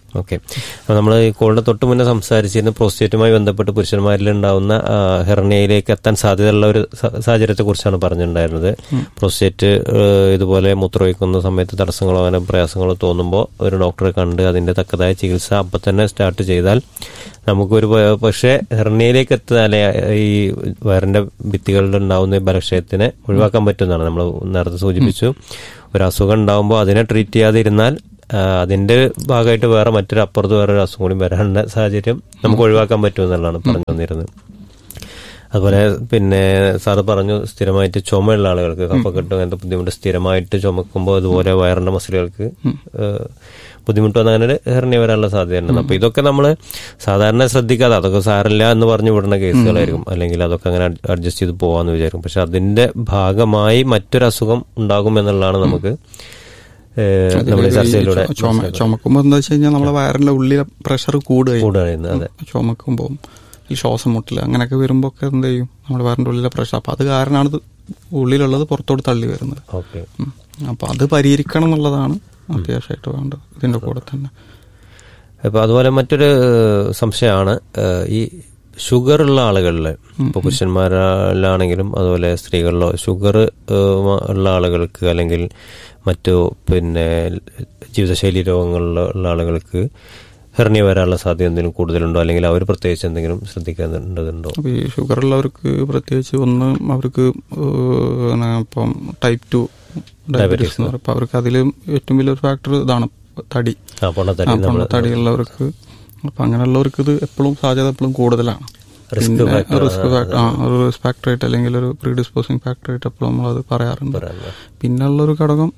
ഓക്കെ അപ്പോൾ നമ്മൾ ഈ കോളിന്റെ തൊട്ട് മുന്നേ സംസാരിച്ചിരുന്ന പ്രോസ്റ്റേറ്റുമായി ബന്ധപ്പെട്ട് പുരുഷന്മാരിൽ ഉണ്ടാവുന്ന ആ, ഹെർണിയയിലേക്ക് എത്താൻ സാധ്യതയുള്ള ഒരു സാഹചര്യത്തെ കുറിച്ചാണ് പറഞ്ഞിട്ടുണ്ടായിരുന്നത് പ്രോസ്റ്റേറ്റ് ഏഹ്, ഇതുപോലെ മൂത്രമൊഴിക്കുന്ന സമയത്ത് തടസ്സങ്ങളോ അങ്ങനെ പ്രയാസങ്ങളോ തോന്നുമ്പോൾ ഒരു ഡോക്ടറെ കണ്ട് അതിന്റെ തക്കതായ ചികിത്സ അപ്പം തന്നെ സ്റ്റാർട്ട് ചെയ്താൽ നമുക്കൊരു പ- പക്ഷേ ഹെർണിയയിലേക്ക് എത്താതെ ഈ വയറിന്റെ ഭിത്തികളിൽ ഉണ്ടാവുന്ന ഈ ബലക്ഷയത്തിനെ ഒഴിവാക്കാൻ പറ്റുന്നതാണ് നമ്മൾ നേരത്തെ സൂചിപ്പിച്ചു ഒരു അസുഖം ഉണ്ടാവുമ്പോൾ അതിനെ ട്രീറ്റ് ചെയ്യാതിരുന്നാൽ ആ, അതിന്റെ ഭാഗമായിട്ട് വേറെ മറ്റൊരു അപ്പുറത്ത് വേറെ ഒരു അസുഖം കൂടി വരാനുള്ള സാഹചര്യം നമുക്ക് ഒഴിവാക്കാൻ പറ്റുമെന്നുള്ളതാണ് പറഞ്ഞു തന്നിരുന്നത് അതുപോലെ പിന്നെ സാറ് പറഞ്ഞു സ്ഥിരമായിട്ട് ചുമയുള്ള ആളുകൾക്ക് കഫക്കെട്ട് അങ്ങനത്തെ ബുദ്ധിമുട്ട് സ്ഥിരമായിട്ട് ചുമക്കുമ്പോൾ അതുപോലെ വയറിന്റെ മസിലുകൾക്ക് ഏഹ്, ബുദ്ധിമുട്ട് വന്ന അങ്ങനെ ഹെർണിയ വരാനുള്ള സാധ്യതയുണ്ട് അപ്പൊ ഇതൊക്കെ നമ്മൾ സാധാരണ ശ്രദ്ധിക്കാതെ അതൊക്കെ സാരമില്ല എന്ന് പറഞ്ഞു വിടുന്ന കേസുകളായിരിക്കും അല്ലെങ്കിൽ അതൊക്കെ അങ്ങനെ അഡ്ജസ്റ്റ് ചെയ്ത് പോവാന്ന് വിചാരിക്കും പക്ഷെ അതിന്റെ ഭാഗമായി മറ്റൊരു അസുഖം ഉണ്ടാകും എന്നുള്ളതാണ് നമുക്ക് ഏഹ്, നമ്മുടെ ചർച്ചയിലൂടെ ചുമ ചുമക്കുമ്പോൾ എന്താ വെച്ച് കഴിഞ്ഞാൽ നമ്മളെ വയറിന്റെ ഉള്ളിലെ പ്രഷർ കൂടുകയും കൂടുതൽ അതെ ചുമക്കുമ്പോൾ ഈ ശ്വാസം മുട്ടൽ അങ്ങനെയൊക്കെ വരുമ്പോൾ ഒക്കെ എന്ത് ചെയ്യും നമ്മുടെ വയറിന്റെ ഉള്ളിലെ പ്രഷർ അപ്പൊ അത് കാരണമാണ് ഇത് ഉള്ളിലുള്ളത് പുറത്തോട്ട് തള്ളി വരുന്നത് ഓക്കെ ഉം. അപ്പൊ അത് പരിഹരിക്കണം എന്നുള്ളതാണ് അത്യാവശ്യമായിട്ട് വേണ്ടത് ഇതിന്റെ കൂടെ തന്നെ അപ്പൊ അതുപോലെ മറ്റൊരു ഏഹ്, സംശയമാണ് ഏഹ്, ഈ ഷുഗർ ഉള്ള ആളുകളിൽ ഇപ്പോൾ പുരുഷന്മാരിലാണെങ്കിലും അതുപോലെ സ്ത്രീകളിലോ ഷുഗർ ഉള്ള ആളുകൾക്ക് അല്ലെങ്കിൽ മറ്റു പിന്നെ ജീവിതശൈലി രോഗങ്ങളുള്ള ഉള്ള ആളുകൾക്ക് ഹെർണിയ വരാനുള്ള സാധ്യത എന്തെങ്കിലും കൂടുതലുണ്ടോ അല്ലെങ്കിൽ അവർ പ്രത്യേകിച്ച് എന്തെങ്കിലും ശ്രദ്ധിക്കേണ്ടതുണ്ടോ അപ്പൊ ഈ ഷുഗർ ഉള്ളവർക്ക് പ്രത്യേകിച്ച് ഒന്ന് അവർക്ക് ഏഹ്, പിന്നെ ഇപ്പം ടൈപ്പ് ടു ഡയബറ്റീസ് എന്ന് പറയും അപ്പൊ അവർക്ക് അതിൽ ഏറ്റവും വലിയൊരു ഫാക്ടർ ഇതാണ് തടി ആ പൊണ്ണത്തടി നമ്മൾ തടിയുള്ളവർക്ക് അപ്പൊ അങ്ങനെയുള്ളവർക്ക് ഇത് എപ്പോഴും സാധ്യത എപ്പോഴും കൂടുതലാണ് Risk പിന്നെ factor, റിസ്ക് ഫാക്ടർ ആ ഒരു റിസ്ക് ഫാക്ടറായിട്ട് അല്ലെങ്കിൽ ഒരു പ്രീഡിസ്പോസിങ് ഫാക്ടറായിട്ട് എപ്പോഴും നമ്മളത് പറയാറുണ്ട് പിന്നെ ഉള്ളൊരു ഘടകം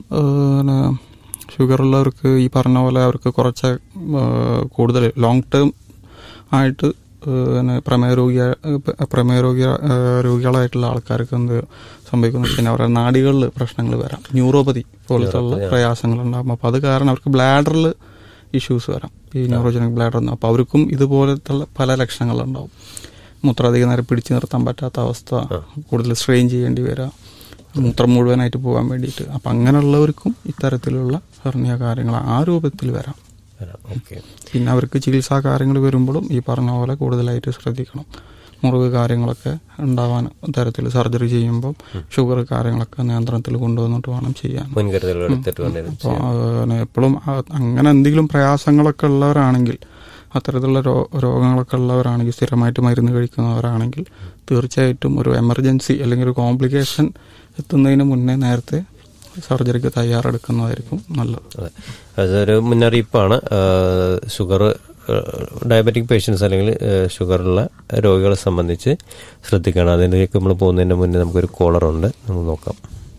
ഷുഗർ ഉള്ളവർക്ക് ഈ പറഞ്ഞ പോലെ അവർക്ക് കുറച്ച് ഏഹ്, കൂടുതൽ ലോങ് ടേം ആയിട്ട് ഏഹ്, പിന്നെ പ്രമേയ രോഗി പ്രമേയ രോഗി ഏഹ്, രോഗികളായിട്ടുള്ള ആൾക്കാർക്ക് എന്ത് സംഭവിക്കുന്നു വെച്ച് കഴിഞ്ഞാൽ അവരുടെ നാടികളിൽ പ്രശ്നങ്ങൾ വരാം ന്യൂറോപ്പതി പോലത്തെ ഉള്ള പ്രയാസങ്ങൾ ഉണ്ടാകും അപ്പോൾ അത് കാരണം അവർക്ക് ബ്ലാഡറിൽ ഇഷ്യൂസ് വരാം ഈ ന്യൂറോജനിക് ബ്ലാഡർ അപ്പോൾ അവർക്കും ഇതുപോലത്തെ പല ലക്ഷണങ്ങളുണ്ടാവും മൂത്രം അധികം നേരം പിടിച്ചു നിർത്താൻ പറ്റാത്ത അവസ്ഥ കൂടുതൽ സ്ട്രെയിൻ ചെയ്യേണ്ടി വരാം മൂത്രം മുഴുവനായിട്ട് പോകാൻ വേണ്ടിയിട്ട് അപ്പം അങ്ങനെയുള്ളവർക്കും ഇത്തരത്തിലുള്ള ഹെർണിയ കാര്യങ്ങൾ ആ രൂപത്തിൽ വരാം ഓക്കെ പിന്നെ അവർക്ക് ചികിത്സാ കാര്യങ്ങൾ വരുമ്പോഴും ഈ പറഞ്ഞ പോലെ കൂടുതലായിട്ട് ശ്രദ്ധിക്കണം മുറിവ് കാര്യങ്ങളൊക്കെ ഉണ്ടാവാൻ തരത്തിൽ സർജറി ചെയ്യുമ്പോൾ ഷുഗർ കാര്യങ്ങളൊക്കെ നിയന്ത്രണത്തിൽ കൊണ്ടുവന്നിട്ട് വേണം ചെയ്യാൻ മുൻകരുതലുകൾ എടുത്തിട്ട് വേണ്ടിയിരുന്നു അപ്പോൾ എപ്പോഴും അങ്ങനെ എന്തെങ്കിലും പ്രയാസങ്ങളൊക്കെ ഉള്ളവരാണെങ്കിൽ അത്തരത്തിലുള്ള രോ രോഗങ്ങളൊക്കെ ഉള്ളവരാണെങ്കിൽ സ്ഥിരമായിട്ട് മരുന്ന് കഴിക്കുന്നവരാണെങ്കിൽ തീർച്ചയായിട്ടും ഒരു എമർജൻസി അല്ലെങ്കിൽ ഒരു കോംപ്ലിക്കേഷൻ എത്തുന്നതിന് മുന്നേ നേരത്തെ സർജറിക്ക് തയ്യാറെടുക്കുന്നതായിരിക്കും നല്ലത് അതെ അതൊരു മുന്നറിയിപ്പാണ് ഷുഗർ ഡയബറ്റിക് പേഷ്യൻസ് അല്ലെങ്കിൽ ഷുഗറുള്ള രോഗികളെ സംബന്ധിച്ച് ശ്രദ്ധിക്കണം അതിലേക്ക് നമ്മൾ പോകുന്നതിന് മുന്നേ നമുക്കൊരു കോളറുണ്ട് നമുക്ക് നോക്കാം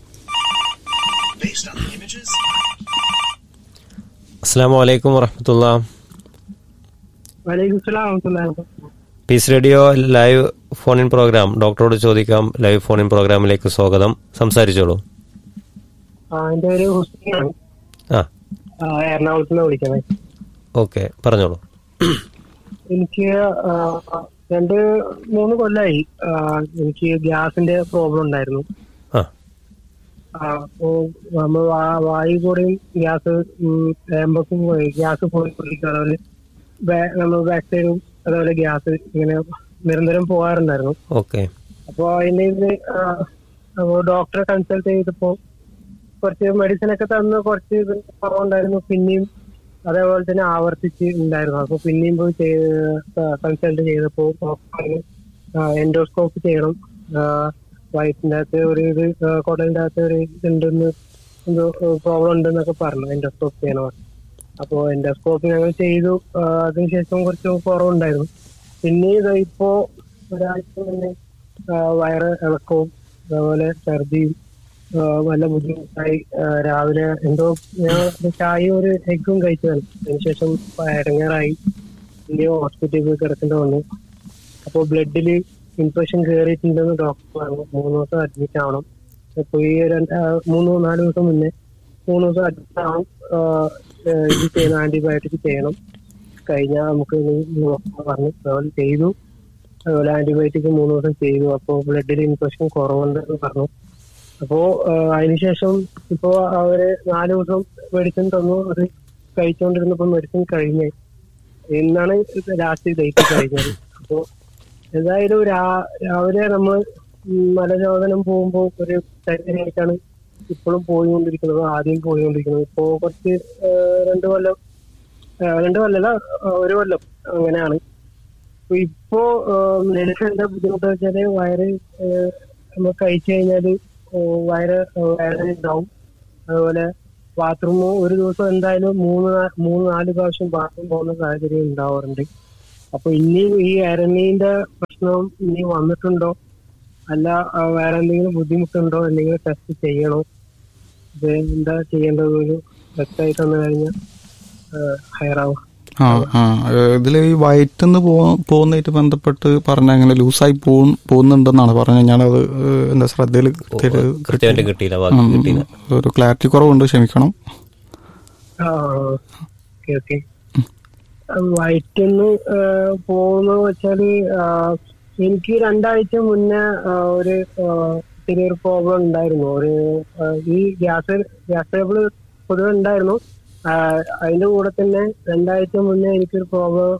അസ്സാം വലൈക്കും വറഹമത്തുള്ള വലൈക്കും സ്ലാം വറഹ്മത്തുള്ളാഹി Peace Radio live phone in programme ഡോക്ടറോട് ചോദിക്കാം ലൈവ് ഫോൺ ഇൻ പ്രോഗ്രാമിലേക്ക് സ്വാഗതം സംസാരിച്ചോളൂ ആ എന്റെ പേര് ഹുസൈനാണ് ആ ആ, എറണാകുളത്ത് നിന്ന് വിളിക്കണേ ഓക്കെ പറഞ്ഞോളൂ എനിക്ക് ആ, രണ്ട് മൂന്ന് കൊല്ലായി ആ, എനിക്ക് ഗ്യാസിന്റെ പ്രോബ്ലം ഉണ്ടായിരുന്നു ആ ആ, അപ്പോ നമ്മൾ വാ- വായു കൂടെയും ഗ്യാസ് ഏമ്പക്കും പോയി ഗ്യാസ് പോയിക്കൊണ്ടിരിക്കും അതുപോലെ ബാ- നമ്മൾ ബാക്ക് സൈഡും അതുപോലെ ഗ്യാസ് ഇങ്ങനെ നിരന്തരം പോകാറുണ്ടായിരുന്നു ഓക്കെ അപ്പോ അതിന്റെ ഇത് ആ, അപ്പോ ഡോക്ടറെ കൺസൾട്ട് ചെയ്തപ്പോ കുറച്ച് മെഡിസിൻ ഒക്കെ തന്ന് കുറച്ച് ഇത് കുറവുണ്ടായിരുന്നു പിന്നെയും അതേപോലെ തന്നെ ആവർത്തിച്ച് ഉണ്ടായിരുന്നു അപ്പൊ പിന്നെയും പോയി കൺസൾട്ട് ചെയ്തപ്പോ എൻഡോസ്കോപ്പ് ചെയ്യണം വയറ്റിന്റെ അകത്ത് ഒരു ഇത് ആ, കുടലിന്റെ അകത്ത് ഒരു ഇതുണ്ടെന്ന് എന്തോ പ്രോബ്ലം ഉണ്ടെന്നൊക്കെ പറഞ്ഞു എൻഡോസ്കോപ്പ് ചെയ്യണം പറഞ്ഞു. അപ്പോ എൻഡോസ്കോപ്പ് ഞങ്ങൾ ചെയ്തു ആ, അതിനുശേഷം കുറച്ച് കുറവുണ്ടായിരുന്നു പിന്നെ ഇത് ഇപ്പോ ഒരാഴ്ച മുന്നേ ആ, വയറ് ഇളക്കവും അതുപോലെ ഛർദിയും ആ, നല്ല ബുദ്ധിമുട്ടായി ആ, രാവിലെ എന്തോ ഞാൻ ഒരു ചായയും ഒരു എഗ്ഗും കഴിച്ചതാണ് അതിനുശേഷം ഇടങ്ങേറായി പിന്നെ ഹോസ്പിറ്റലിൽ പോയി കിടക്കേണ്ടി വന്നു അപ്പോ ബ്ലഡില് ഇൻഫെക്ഷൻ കയറിയിട്ടുണ്ടെന്ന് ഡോക്ടർ പറഞ്ഞു മൂന്ന് ദിവസം അഡ്മിറ്റ് ആവണം അപ്പൊ ഈ രണ്ട് ആ, മൂന്ന് നാല് ദിവസം മുന്നേ മൂന്ന് ദിവസം അഡ്മിറ്റ് ആവണം ആ, ആ, ഇത് ചെയ്യണം ആന്റിബയോട്ടിക് ചെയ്യണം കഴിഞ്ഞാൽ നമുക്ക് ഇനി നോക്കാം പറഞ്ഞു അതുപോലെ ചെയ്തു അതുപോലെ ആന്റിബയോട്ടിക് മൂന്ന് ദിവസം ചെയ്തു അപ്പോൾ ബ്ലഡിൽ ഇൻഫെക്ഷൻ കുറവുണ്ടെന്ന് പറഞ്ഞു അപ്പോ ആ, അതിനുശേഷം ഇപ്പോ അവര് നാല് ദിവസം മെഡിസിൻ തന്നു അത് കഴിച്ചുകൊണ്ടിരുന്നപ്പോ മെഡിസിൻ കഴിഞ്ഞായി ഇന്നാണ് ലാസ്റ്റ് ഡേറ്റ് കഴിഞ്ഞത് അപ്പോ എന്തായാലും രാ- രാവിലെ നമ്മൾ മലചോദനം പോകുമ്പോൾ ഒരു ചരിത്രമായിട്ടാണ് ഇപ്പോഴും പോയിക്കൊണ്ടിരിക്കുന്നത് ആദ്യം പോയിക്കൊണ്ടിരിക്കുന്നത് ഇപ്പോ കുറച്ച് ഏഹ്, രണ്ട് കൊല്ലം ഏഹ്, രണ്ട് കൊല്ലല്ല ഏഹ്, ഒരു കൊല്ലം അങ്ങനെയാണ് അപ്പൊ ഇപ്പോ നിനക്ക് എന്താ ബുദ്ധിമുട്ട് വെച്ചാല് വയറ് ഏഹ്, നമ്മൾ കഴിച്ചു കഴിഞ്ഞാല് ഏഹ്, വയറ് ഏഹ്, വേദന ഉണ്ടാവും അതുപോലെ ബാത്റൂം ഒരു ദിവസം എന്തായാലും മൂന്ന് നാ- മൂന്ന് നാല് പ്രാവശ്യം ബാത്റൂം പോകുന്ന സാഹചര്യം ഉണ്ടാവാറുണ്ട് അപ്പൊ ഇനി ഈ അരണീന്റെ പ്രശ്നം ഇനി വന്നിട്ടുണ്ടോ അല്ല ആ, വേറെ എന്തെങ്കിലും ബുദ്ധിമുട്ടുണ്ടോ എന്തെങ്കിലും ടെസ്റ്റ് ചെയ്യണോ ഇത് എന്താ ചെയ്യേണ്ടത് ഒരു വ്യക്തമായിട്ട് തന്നു കഴിഞ്ഞാൽ ഹയറാവും ആ ആ ഇതിൽ ഈ വയറ്റിന്ന് പോകുന്നതായിട്ട് ബന്ധപ്പെട്ട് പറഞ്ഞ അങ്ങനെ ലൂസായി പോകും പോകുന്നുണ്ടെന്നാണ് പറഞ്ഞത് ഞാനത് ഏഹ്, എന്റെ ശ്രദ്ധയിൽ കൃത്യമായിട്ട് കിട്ടിയില്ല വാക്ക് കിട്ടിയില്ല ഒരു ക്ലാരിറ്റി കുറവുണ്ട് ക്ഷമിക്കണം ഓക്കെ ഓക്കെ വയറ്റിന്ന് പോകുന്ന വെച്ചാല് ആ, എനിക്ക് രണ്ടാഴ്ച മുന്നേ ആ, ഒരു ആ, ചെറിയൊരു പ്രോബ്ലം ഉണ്ടായിരുന്നു ഒരു ആ, ഈ ഗ്യാസ് ഗ്യാസ് ടേബിൾ പൊതുവെ ഉണ്ടായിരുന്നു ആ, അതിന്റെ കൂടെ തന്നെ രണ്ടാഴ്ച മുന്നേ എനിക്കൊരു പ്രോബ്ലം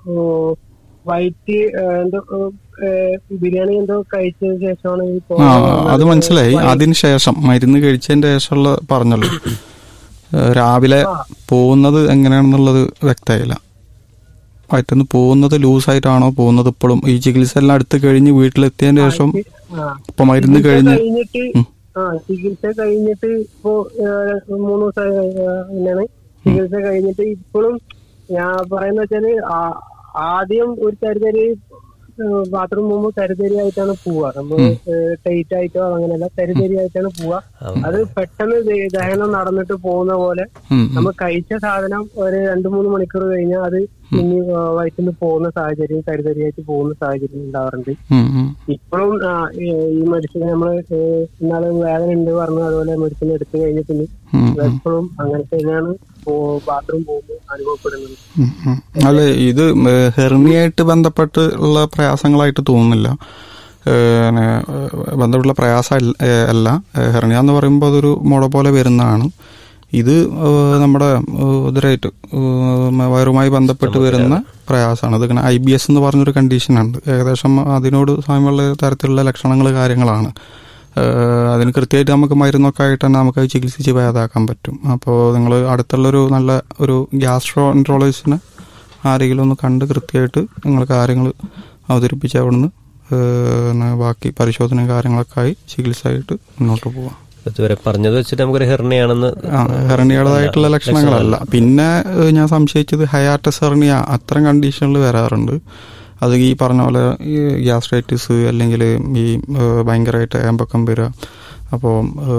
വയറ്റ് ആ, എന്തോ ആ, ബിരിയാണി എന്തോ കഴിച്ചതിന് ശേഷമാണ് ഈ ആ പ്രോബ്ലം അത് മനസ്സിലായി അതിന് ശേഷം മരുന്ന് കഴിച്ചതിന്റെ ശേഷമുള്ള പറഞ്ഞല്ലോ ഏഹ്, രാവിലെ പോകുന്നത് എങ്ങനെയാണെന്നുള്ളത് വ്യക്തമായില്ല വയറ്റിന്ന് പോകുന്നത് ലൂസായിട്ടാണോ പോകുന്നത് ഇപ്പോഴും ഈ ചികിത്സ എല്ലാം അടുത്ത് കഴിഞ്ഞ് വീട്ടിലെത്തിയതിന് ശേഷം ആ ഇപ്പൊ മരുന്ന് ചികിത്സ കഴിഞ്ഞ് കഴിഞ്ഞിട്ട് ആ ചികിത്സ കഴിഞ്ഞിട്ട് ഇപ്പോ ഏഹ്, മൂന്ന് ദിവസം തന്നെയാണ് ചികിത്സ കഴിഞ്ഞിട്ട് ഇപ്പോഴും ഞാൻ പറയുന്ന വെച്ചാല് ആ- ആദ്യം ഒരു തരിതരി ബാത്റൂം പോകുമ്പോൾ തരിതരി ആയിട്ടാണ് പോവുക നമ്മൾ ടൈറ്റ് ആയിട്ടോ അങ്ങനെയല്ല തരിതരി ആയിട്ടാണ് പോവുക അത് പെട്ടെന്ന് ദേ- ദഹനം നടന്നിട്ട് പോകുന്ന പോലെ ഉം, ഉം. നമ്മൾ കഴിച്ച സാധനം ഒരു രണ്ടു മൂന്ന് മണിക്കൂർ കഴിഞ്ഞാൽ അത് ഇനി വയറ്റിൽ നിന്ന് പോകുന്ന സാഹചര്യം തരിതരിയായിട്ട് പോകുന്ന സാഹചര്യം ഉണ്ടാവാറുണ്ട് ഉം, ഉം. ഇപ്പോഴും ആ, ഈ ഈ മെഡിസിൻ നമ്മള് ഏഹ്, ഇന്നാള് വേദന ഉണ്ട് പറഞ്ഞു അതുപോലെ മെഡിസിൻ എടുത്തു കഴിഞ്ഞ പിന്നെ ഉം, ഉം. എപ്പോഴും അങ്ങനെ തന്നെയാണ് ബാത്റൂം പോകുമ്പോൾ അനുഭവപ്പെടുന്നത് ഉം, ഉം. അല്ല ഇത് ഹെർണിയായിട്ട് ബന്ധപ്പെട്ട് ഉള്ള പ്രയാസങ്ങളായിട്ട് തോന്നുന്നില്ല ഏഹ്, നെ, ഏഹ്, ബന്ധപ്പെട്ടുള്ള പ്രയാസം അല്ല- ഏഹ്, അല്ല ഹെർണിയ എന്ന് പറയുമ്പോൾ അതൊരു മുള പോലെ വരുന്നതാണ് ഇത് ഏഹ്, നമ്മുടെ ഏഹ്, ഉദരമായിട്ട് ഏഹ്, വയറുമായി ബന്ധപ്പെട്ട് വരുന്ന പ്രയാസമാണ് ഇതിങ്ങനെ ഐ ബി എസ് എന്ന് പറഞ്ഞൊരു കണ്ടീഷനുണ്ട് ഏകദേശം അതിനോട് സാമ്യമുള്ള തരത്തിലുള്ള ലക്ഷണങ്ങൾ കാര്യങ്ങളാണ് ഏഹ് അതിന് കൃത്യമായിട്ട് നമുക്ക് മരുന്നൊക്കെ ആയിട്ട് തന്നെ നമുക്ക് അത് ചികിത്സിച്ച് ഭേദമാക്കാൻ പറ്റും അപ്പോൾ നിങ്ങൾ അടുത്തുള്ളൊരു നല്ല ഒരു ഗ്യാസ്ട്രോ എൻട്രോളജിസ്റ്റിനെ ആരെങ്കിലും ഒന്ന് കണ്ട് കൃത്യമായിട്ട് നിങ്ങൾ കാര്യങ്ങൾ അവതരിപ്പിച്ച് അവിടുന്ന് ഏഹ് ബാക്കി പരിശോധനയും കാര്യങ്ങളൊക്കെ ആയി ചികിത്സയായിട്ട് മുന്നോട്ട് പോവാം ഇതുവരെ പറഞ്ഞത് വെച്ചിട്ട് നമുക്കൊരു ഹെർണിയാണെന്ന് ആ ഹെർണിയുടേതായിട്ടുള്ള ലക്ഷണങ്ങളല്ല പിന്നെ ഏഹ് ഞാൻ സംശയിച്ചത് ഹയാറ്റസ് ഹെർണിയ അത്തരം കണ്ടീഷനിൽ വരാറുണ്ട് അത് ഈ പറഞ്ഞ പോലെ ഈ ഗ്യാസ്ട്രൈറ്റിസ് അല്ലെങ്കിൽ ഈ ഏഹ് ഭയങ്കരമായിട്ട് ഏമ്പക്കം വരിക അപ്പോൾ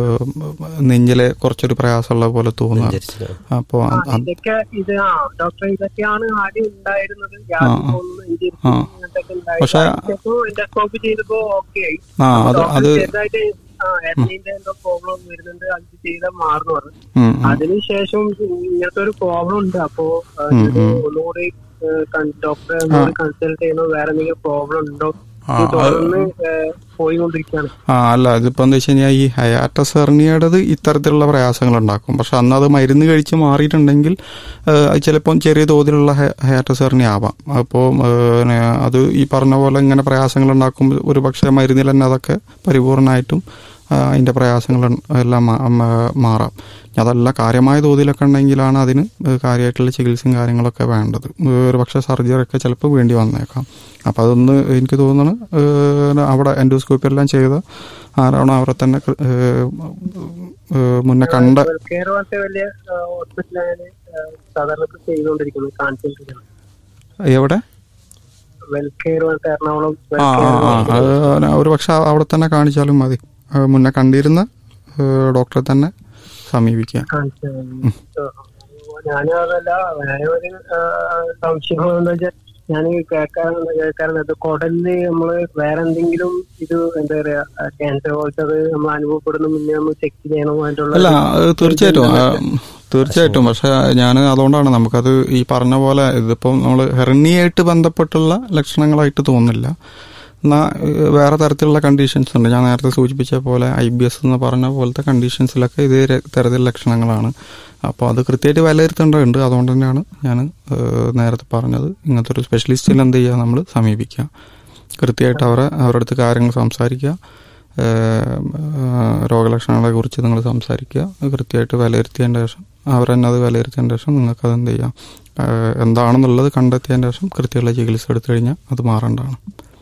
നെഞ്ചിലെ കുറച്ചൊരു പ്രയാസമുള്ള പോലെ തോന്നുക വിചാരിച്ചത്. അപ്പോൾ ആ, ഇതൊക്കെ ഇത് ആ ഡോക്ടർ ഇതൊക്കെയാണ് ആദ്യം ഉണ്ടായിരുന്നത് ഗ്യാസ് ആ, ആ. പോകുന്നു, നെഞ്ചിരിപ്പ് ആ. ഇങ്ങനത്തൊക്കെ പക്ഷേ- ഉണ്ടായിരുന്നു എൻഡോസ്കോപ്പി ചെയ്തപ്പോ ഓക്കെ ആയി ആ അത് ഡോക്ടർ അത് ചെറുതായിട്ട് ആ എർണിന്റെ എന്തോ പ്രോബ്ലം വരുന്നുണ്ട് അത് ചെയ്താൽ മാറുന്നു പറഞ്ഞു ഉം, ഉം. അതിനുശേഷം ഇങ്ങനത്തെ ഒരു പ്രോബ്ലം ഉണ്ട് അപ്പോ ആ, ഉം, ഇത് ഉം. ഒന്നുകൂടി ഡോക്ടറെ ഒന്നുകൂടി കൺസൾട്ട് ചെയ്യണോ വേറെ എന്തെങ്കിലും പ്രോബ്ലം ഉണ്ടോ ആ, ഇത് തുടർന്ന് ഏഹ്, പോയിക്കൊണ്ടിരിക്കുകയാണ് ആ അല്ല ഇതിപ്പോ എന്താ വെച്ച് കഴിഞ്ഞാൽ ഈ ഹയാറ്റസ് ഹെർണിയുടേത് ഇത്തരത്തിലുള്ള പ്രയാസങ്ങൾ ഉണ്ടാക്കും പക്ഷെ അന്ന് അത് മരുന്ന് കഴിച്ച് മാറിയിട്ടുണ്ടെങ്കിൽ ചിലപ്പം ചെറിയ തോതിലുള്ള ഹയാറ്റസ് ഹെർണി ആവാം അപ്പോൾ അത് ഈ പറഞ്ഞ പോലെ ഇങ്ങനെ പ്രയാസങ്ങൾ ഉണ്ടാക്കുമ്പോൾ ഒരു പക്ഷേ മരുന്നിൽ തന്നെ അതൊക്കെ പരിപൂർണമായിട്ടും ആ, അതിന്റെ പ്രയാസങ്ങൾ എല്ലാം മാ- മാ- മാറാം ഇനി അതല്ല കാര്യമായ തോതിലൊക്കെ ഉണ്ടെങ്കിലാണ് അതിന് കാര്യമായിട്ടുള്ള ചികിത്സയും കാര്യങ്ങളൊക്കെ വേണ്ടത് ഒരു പക്ഷേ സർജറി ഒക്കെ ചിലപ്പോൾ വേണ്ടി വന്നേക്കാം അപ്പം അതൊന്ന് എനിക്ക് തോന്നുന്നു ഏഹ്, അവിടെ എൻഡോസ്കോപ്പി എല്ലാം ചെയ്ത ആരാണോ അവരെ തന്നെ കൃ- ഏഹ്, ഏഹ്, മുന്നേ കണ്ട കെയർ പോലത്തെ വലിയ ഹോസ്പിറ്റലാണ് സാധാരണ ഇപ്പൊ ചെയ്തുകൊണ്ടിരിക്കുന്നത് കാണിച്ചുകൊണ്ടിരിക്കുന്നത് എവിടെ വെൽ കെയർ പോലത്തെ എറണാകുളം ആ ആ ആ അത് ഒരു പക്ഷെ അവിടെ തന്നെ കാണിച്ചാലും മതി ആ, മുന്നേ കണ്ടിരുന്ന ഏഹ്, ഡോക്ടറെ തന്നെ സമീപിക്കുക ഞാനും അതല്ല വേറെ ഒരു ആ, സംശയം എന്താ വെച്ചാൽ ഞാൻ കേൾക്കാൻ കേൾക്കാറുണ്ട് ഇത് കുടലില് നമ്മള് വേറെ എന്തെങ്കിലും ഇത് എന്താ പറയാ ക്യാൻസർ പോലത്തെ അത് നമ്മൾ അനുഭവപ്പെടുന്ന മുന്നേ നമ്മൾ ചെക്ക് ചെയ്യണോ അതിനുള്ള അല്ല അത് തീർച്ചയായിട്ടും ആ, തീർച്ചയായിട്ടും പക്ഷെ ഞാൻ അതുകൊണ്ടാണ് നമുക്കത് ഈ പറഞ്ഞ പോലെ ഇതിപ്പം നമ്മൾ ഹെർണിയായിട്ട് ബന്ധപ്പെട്ടുള്ള ലക്ഷണങ്ങളായിട്ട് തോന്നുന്നില്ല എന്നാൽ വേറെ തരത്തിലുള്ള കണ്ടീഷൻസ് ഉണ്ട് ഞാൻ നേരത്തെ സൂചിപ്പിച്ച പോലെ ഐ ബി എസ് എന്ന് പറഞ്ഞ പോലത്തെ കണ്ടീഷൻസിലൊക്കെ ഇതേ ര- തരത്തിലുള്ള ലക്ഷണങ്ങളാണ് അപ്പോൾ അത് കൃത്യമായിട്ട് വിലയിരുത്തേണ്ടതുണ്ട് അതുകൊണ്ട് തന്നെയാണ് ഞാൻ നേരത്തെ പറഞ്ഞത് ഇങ്ങനത്തെ ഒരു സ്പെഷ്യലിസ്റ്റിൽ എന്ത് ചെയ്യുക നമ്മൾ സമീപിക്കുക കൃത്യമായിട്ട് അവരെ അവരുടെ അടുത്ത് കാര്യങ്ങൾ സംസാരിക്കുക ഏഹ്, ഏഹ്, രോഗലക്ഷണങ്ങളെ കുറിച്ച് നിങ്ങൾ സംസാരിക്കുക അത് കൃത്യമായിട്ട് വിലയിരുത്തിയതിൻ്റെ ശേഷം അവർ തന്നെ അത് വിലയിരുത്തിയതിൻ്റെ ശേഷം നിങ്ങൾക്ക് അത് എന്ത് ചെയ്യാം ഏഹ്, എന്താണെന്നുള്ളത് കണ്ടെത്തിയതിൻ്റെ ശേഷം കൃത്യമുള്ള ചികിത്സ എടുത്തു കഴിഞ്ഞാൽ അത് മാറേണ്ടതാണ്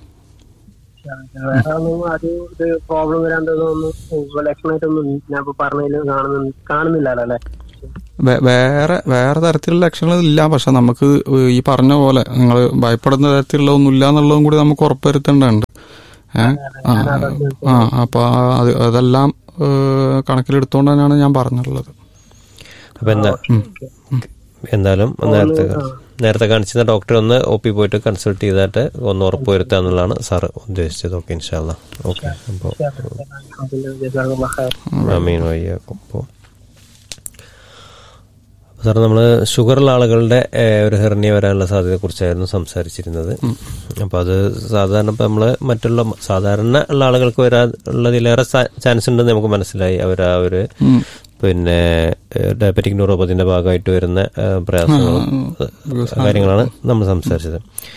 വേറെ ഒന്നും അത് ഇത് പ്രോബ്ലം വരാൻ തോന്നുന്നു ലക്ഷണമായിട്ടൊന്നും ഞാൻ ഇപ്പൊ പറഞ്ഞതിൽ കാണുന്നു കാണുന്നില്ലല്ലോ അല്ലെ വേ- വേറെ വേറെ തരത്തിലുള്ള ലക്ഷണങ്ങൾ ഇല്ല പക്ഷെ നമുക്ക് ഈ പറഞ്ഞ പോലെ നിങ്ങൾ ഭയപ്പെടുന്ന തരത്തിലുള്ള ഒന്നും ഇല്ല എന്നുള്ളതും കൂടി നമുക്ക് ഉറപ്പുവരുത്തേണ്ടതുണ്ട് ഏഹ് ആ ആ അപ്പൊ അത് അതെല്ലാം ഏഹ്, കണക്കിലെടുത്തുകൊണ്ട് തന്നെയാണ് ഞാൻ പറഞ്ഞിട്ടുള്ളത് അപ്പൊ എന്താ എന്തായാലും നേരത്തെ നേരത്തെ കാണിച്ചിരുന്ന ഡോക്ടറെ ഒന്ന് ഒ പി പോയിട്ട് കൺസൾട്ട് ചെയ്തിട്ട് ഒന്ന് ഉറപ്പ് വരുത്തുക എന്നുള്ളതാണ് സാറ് ഉദ്ദേശിച്ചത് ഓക്കെ ഇൻഷാല്ല ഓക്കെ അപ്പോൾ അമീൻ വയ്യാക്കും അപ്പോൾ സാർ നമ്മൾ ഷുഗറുള്ള ആളുകളുടെ ഏഹ്, ഒരു ഹെർണിയ വരാനുള്ള സാധ്യതയെ കുറിച്ചായിരുന്നു സംസാരിച്ചിരുന്നത് അപ്പോൾ അത് സാധാരണ ഇപ്പം നമ്മൾ മറ്റുള്ള സാധാരണ ഉള്ള ആളുകൾക്ക് വരാനുള്ളതിലേറെ ചാൻസ് ഉണ്ടെന്ന് നമുക്ക് മനസ്സിലായി അവർ ആ ഒരു പിന്നെ ഡയബറ്റിക് ന്യൂറോപ്പതിന്റെ ഭാഗമായിട്ട് വരുന്ന ഏഹ്, പ്രയാസങ്ങളും ഏഹ്, കാര്യങ്ങളാണ് നമ്മൾ സംസാരിച്ചത്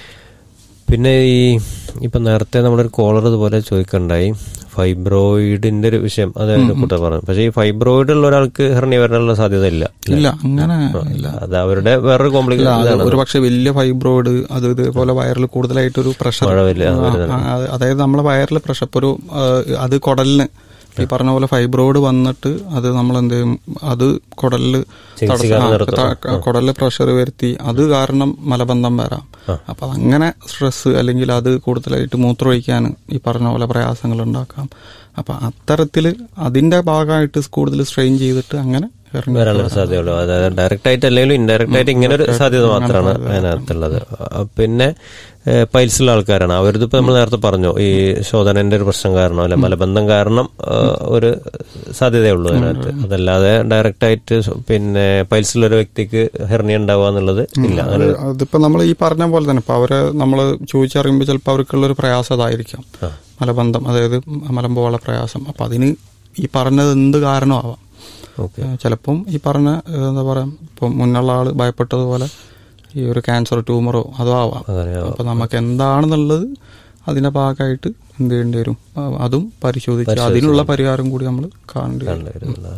പിന്നെ ഈ ഇപ്പൊ നേരത്തെ നമ്മളൊരു കോളർ ഇതുപോലെ ചോദിക്കണ്ടായി ഫൈബ്രോയിഡിന്റെ ഒരു വിഷയം അതായത് കൂട്ടർ പറഞ്ഞു പക്ഷേ ഈ ഫൈബ്രോയിഡ് ഉള്ള ഒരാൾക്ക് ഹെർണിയ വരാനുള്ള സാധ്യത ഇല്ല ഇല്ല അങ്ങനെ ഇല്ല അത് അവരുടെ വേറൊരു ഇല്ല, കോംപ്ലിക്കേഷൻ അത് ഒരു പക്ഷെ വലിയ ഫൈബ്രോയിഡ് അത് ഇതേപോലെ വയറിൽ കൂടുതലായിട്ടൊരു പ്രഷർ മഴ വലിയ അത് വരുന്നുണ്ട്. അതായത് നമ്മളെ വയറിൽ പ്രഷർ ഇപ്പൊ ഒരു ആ, അത് കുടലിന് ഈ പറഞ്ഞ പോലെ ഫൈബ്രോയിഡ് വന്നിട്ട് അത് നമ്മൾ എന്ത് ചെയ്യും അത് കുടലില് ചികിത്സിക്കാതെ നിർത്തും. കുടലില് പ്രഷർ വരുത്തി അത് കാരണം മലബന്ധം വരാം അപ്പൊ അങ്ങനെ സ്ട്രെസ് അല്ലെങ്കിൽ അത് കൂടുതലായിട്ട് മൂത്രമൊഴിക്കാൻ ഈ പറഞ്ഞ പോലെ പ്രയാസങ്ങൾ ഉണ്ടാക്കാം അപ്പൊ അത്തരത്തില് അതിന്റെ ഭാഗമായിട്ട് കൂടുതൽ സ്ട്രെയിൻ ചെയ്തിട്ട് അങ്ങനെ hernia വരാനുള്ള സാധ്യതയുള്ളൂ അതായത് ഡയറക്റ്റ് ആയിട്ട് അല്ലെങ്കിലും ഇൻഡയറക്റ്റ് ആയിട്ട് ഇങ്ങനെ ഒരു സാധ്യത മാത്രമാണ് അതിനകത്തുള്ളത് ആ, പിന്നെ പൈൽസുള്ള ആൾക്കാരാണ് അവരത് ഇപ്പൊ നമ്മൾ നേരത്തെ പറഞ്ഞു ഈ ശോധനന്റെ ഒരു പ്രശ്നം കാരണം അല്ലെ മലബന്ധം കാരണം ആ, ഒരു സാധ്യതയുള്ളൂ അതിനകത്ത് അതല്ലാതെ ഡയറക്റ്റ് ആയിട്ട് സ്വ- പിന്നെ പൈൽസുള്ള ഒരു വ്യക്തിക്ക് ഹെർണിയ ഉണ്ടാവുക എന്നുള്ളത് ഇല്ല അങ്ങനെ ഒരു- അതിപ്പോ നമ്മൾ ഈ പറഞ്ഞ പോലെ തന്നെ ഇപ്പൊ അവര് നമ്മൾ ചോദിച്ചറിയുമ്പോൾ ചിലപ്പോൾ അവർക്കുള്ള ഒരു പ്രയാസം അതായിരിക്കാം മലബന്ധം അതായത് മലമ്പോള പ്രയാസം അപ്പൊ അതിന് ഈ പറഞ്ഞത് എന്ത് കാരണമാവാം ഓക്കെ ഏഹ് ചിലപ്പം ഈ പറഞ്ഞ ഏഹ് എന്താ പറയാ ഇപ്പം മുന്നുള്ള ആള് ഭയപ്പെട്ടതുപോലെ ഈ ഒരു ക്യാൻസർ ട്യൂമറോ അതോ ആവാം അങ്ങനെ ആവാം. അപ്പൊ നമുക്ക് എന്താണെന്നുള്ളത് അതിന്റെ ഭാഗമായിട്ട് എന്ത് ചെയ്യേണ്ടി വരും ആ, അതും പരിശോധിച്ച് അതിനുള്ള പരിഹാരം കൂടി നമ്മൾ കാണേണ്ടി വരും വരുന്നതാണ്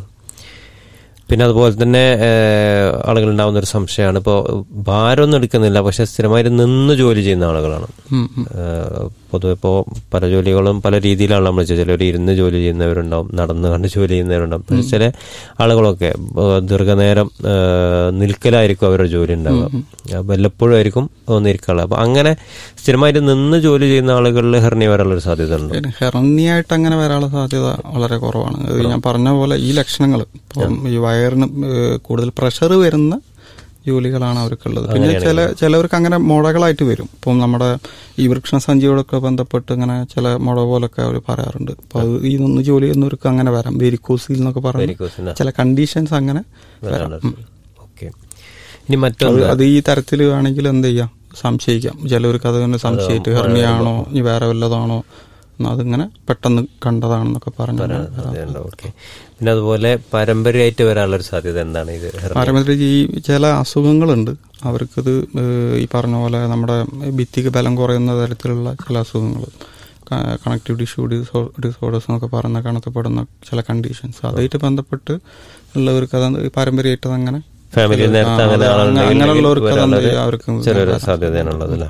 പിന്നെ അതുപോലെ തന്നെ ഏഹ്, ആളുകളുണ്ടാവുന്ന ഒരു സംശയമാണ് ഇപ്പോൾ ഭാരമൊന്നും എടുക്കുന്നില്ല പക്ഷെ സ്ഥിരമായിട്ട് നിന്ന് ജോലി ചെയ്യുന്ന ആളുകളാണ് ഉം, ഉം. ഏഹ്, പൊതുവെ ഇപ്പോൾ പല ജോലികളും പല രീതിയിലാണ് നമ്മൾ ചെയ്യുക ചിലർ ഇരുന്ന് ജോലി ചെയ്യുന്നവരുണ്ടാവും നടന്ന് കണ്ട് ജോലി ചെയ്യുന്നവരുണ്ടാവും പക്ഷെ ചില ആളുകളൊക്കെ ഏഹ്, ദീർഘനേരം ഏഹ്, നിൽക്കലായിരിക്കും അവരുടെ ജോലി ഉണ്ടാവുക അപ്പൊ വല്ലപ്പോഴും ആയിരിക്കും ഒന്നിരിക്കാനുള്ളത് അപ്പൊ അങ്ങനെ സ്ഥിരമായിട്ട് നിന്ന് ജോലി ചെയ്യുന്ന ആളുകളിൽ ഹെർണിയ വരാനുള്ള ഒരു സാധ്യത ഉണ്ട് പിന്നെ ഹെർണിയായിട്ട് അങ്ങനെ വരാനുള്ള സാധ്യത വളരെ കുറവാണ് അത് ഞാൻ പറഞ്ഞ പോലെ ഈ ലക്ഷണങ്ങൾ ഇപ്പം ഈ വയറിന് ഏഹ് കൂടുതൽ പ്രഷർ വരുന്ന ജോലികളാണ് അവർക്കുള്ളത് പിന്നെ ചില ചിലവർക്ക് അങ്ങനെ മുഴകളായിട്ട് വരും ഇപ്പം നമ്മുടെ ഈ വൃക്ഷസഞ്ചിയോടൊക്കെ ബന്ധപ്പെട്ട് ഇങ്ങനെ ചില മുഴ പോലൊക്കെ അവർ പറയാറുണ്ട് അപ്പൊ അത് ഈ നിന്ന് ജോലി ചെയ്യുന്നവർക്ക് അങ്ങനെ വരാം വെരിക്കോസിൽ എന്നൊക്കെ Varicose പറഞ്ഞു ന- ചില കണ്ടീഷൻസ് അങ്ങനെ വരാം ഉം. ഓക്കെ ഇനി അത് മറ്റൊന്ന് അത് ഈ തരത്തിൽ വേണമെങ്കിൽ എന്ത് ചെയ്യാം സംശയിക്കാം ചിലവർക്ക് അത് തന്നെ സംശയിച്ചിട്ട് ഹെർണിയാണോ ഇനി വേറെ വല്ലതാണോ എന്നാ അതിങ്ങനെ പെട്ടെന്ന് കണ്ടതാണെന്നൊക്കെ പറഞ്ഞു സാധ്യതയുണ്ട് ഓക്കെ പിന്നെ അതുപോലെ പാരമ്പര്യമായിട്ട് വരാനുള്ള ഒരു സാധ്യത എന്താണ് ഇത് ഹെർണിയ? പാരമ്പര്യ ഈ ചില അസുഖങ്ങളുണ്ട് അവർക്കിത് ഏഹ്, ഈ പറഞ്ഞ പോലെ നമ്മുടെ ഭിത്തിക്ക് ബലം കുറയുന്ന തരത്തിലുള്ള ചില അസുഖങ്ങൾ കണക്റ്റീവ് ടിഷ്യൂ ഡിസോർഡേഴ്സ് എന്നൊക്കെ പറഞ്ഞ കാണപ്പെടുന്ന ചില കണ്ടീഷൻസ് അതുമായിട്ട് ബന്ധപ്പെട്ട് ഉള്ളവർക്ക് അത് പാരമ്പര്യമായിട്ട് അങ്ങനെ ഫാമിലിയിൽ നേരത്തെ ആ, അങ്ങനെ അതെ, ആളുണ്ടെങ്കിൽ അങ്ങനെയുള്ളവർക്ക് അത് എന്ത് വരാനുള്ള ചെയ്യും? അവർക്ക് ചെറിയൊരു വരാം. സാധ്യതയാണുള്ളത് അല്ലേ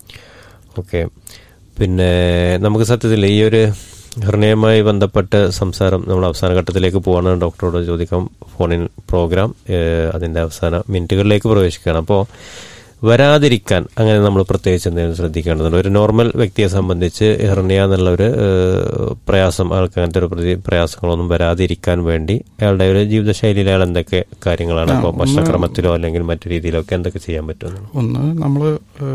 ഓക്കെ പിന്നെ നമുക്ക് സത്യത്തിൽ ഈ ഒരു ഹൃദയവുമായി ബന്ധപ്പെട്ട് സംസാരം നമ്മൾ അവസാന ഘട്ടത്തിലേക്ക് പോവാണ് ഡോക്ടറോട് ചോദിക്കാം ഫോണിൻ പ്രോഗ്രാം ഏഹ്, അതിന്റെ അവസാന മിനിറ്റുകളിലേക്ക് പ്രവേശിക്കുകയാണ് അപ്പോൾ വരാതിരിക്കാൻ അങ്ങനെ നമ്മൾ പ്രത്യേകിച്ച് എന്തെങ്കിലും ശ്രദ്ധിക്കേണ്ടതുണ്ട് ഒരു നോർമൽ വ്യക്തിയെ സംബന്ധിച്ച് ഹെർണിയ എന്നുള്ള ഒരു ഏഹ്, പ്രയാസം ആൾക്ക് അങ്ങനത്തെ ഒരു പ്രതി പ്രയാസങ്ങളൊന്നും വരാതിരിക്കാൻ വേണ്ടി അയാളുടെ ഒരു ജീവിതശൈലിയിൽ അയാൾ എന്തൊക്കെ കാര്യങ്ങളാണ് ഇപ്പോൾ ഭക്ഷണക്രമത്തിലോ അല്ലെങ്കിൽ മറ്റു രീതിയിലോ ഒക്കെ എന്തൊക്കെ ചെയ്യാൻ പറ്റുമെന്ന് ഒന്ന് നമ്മൾ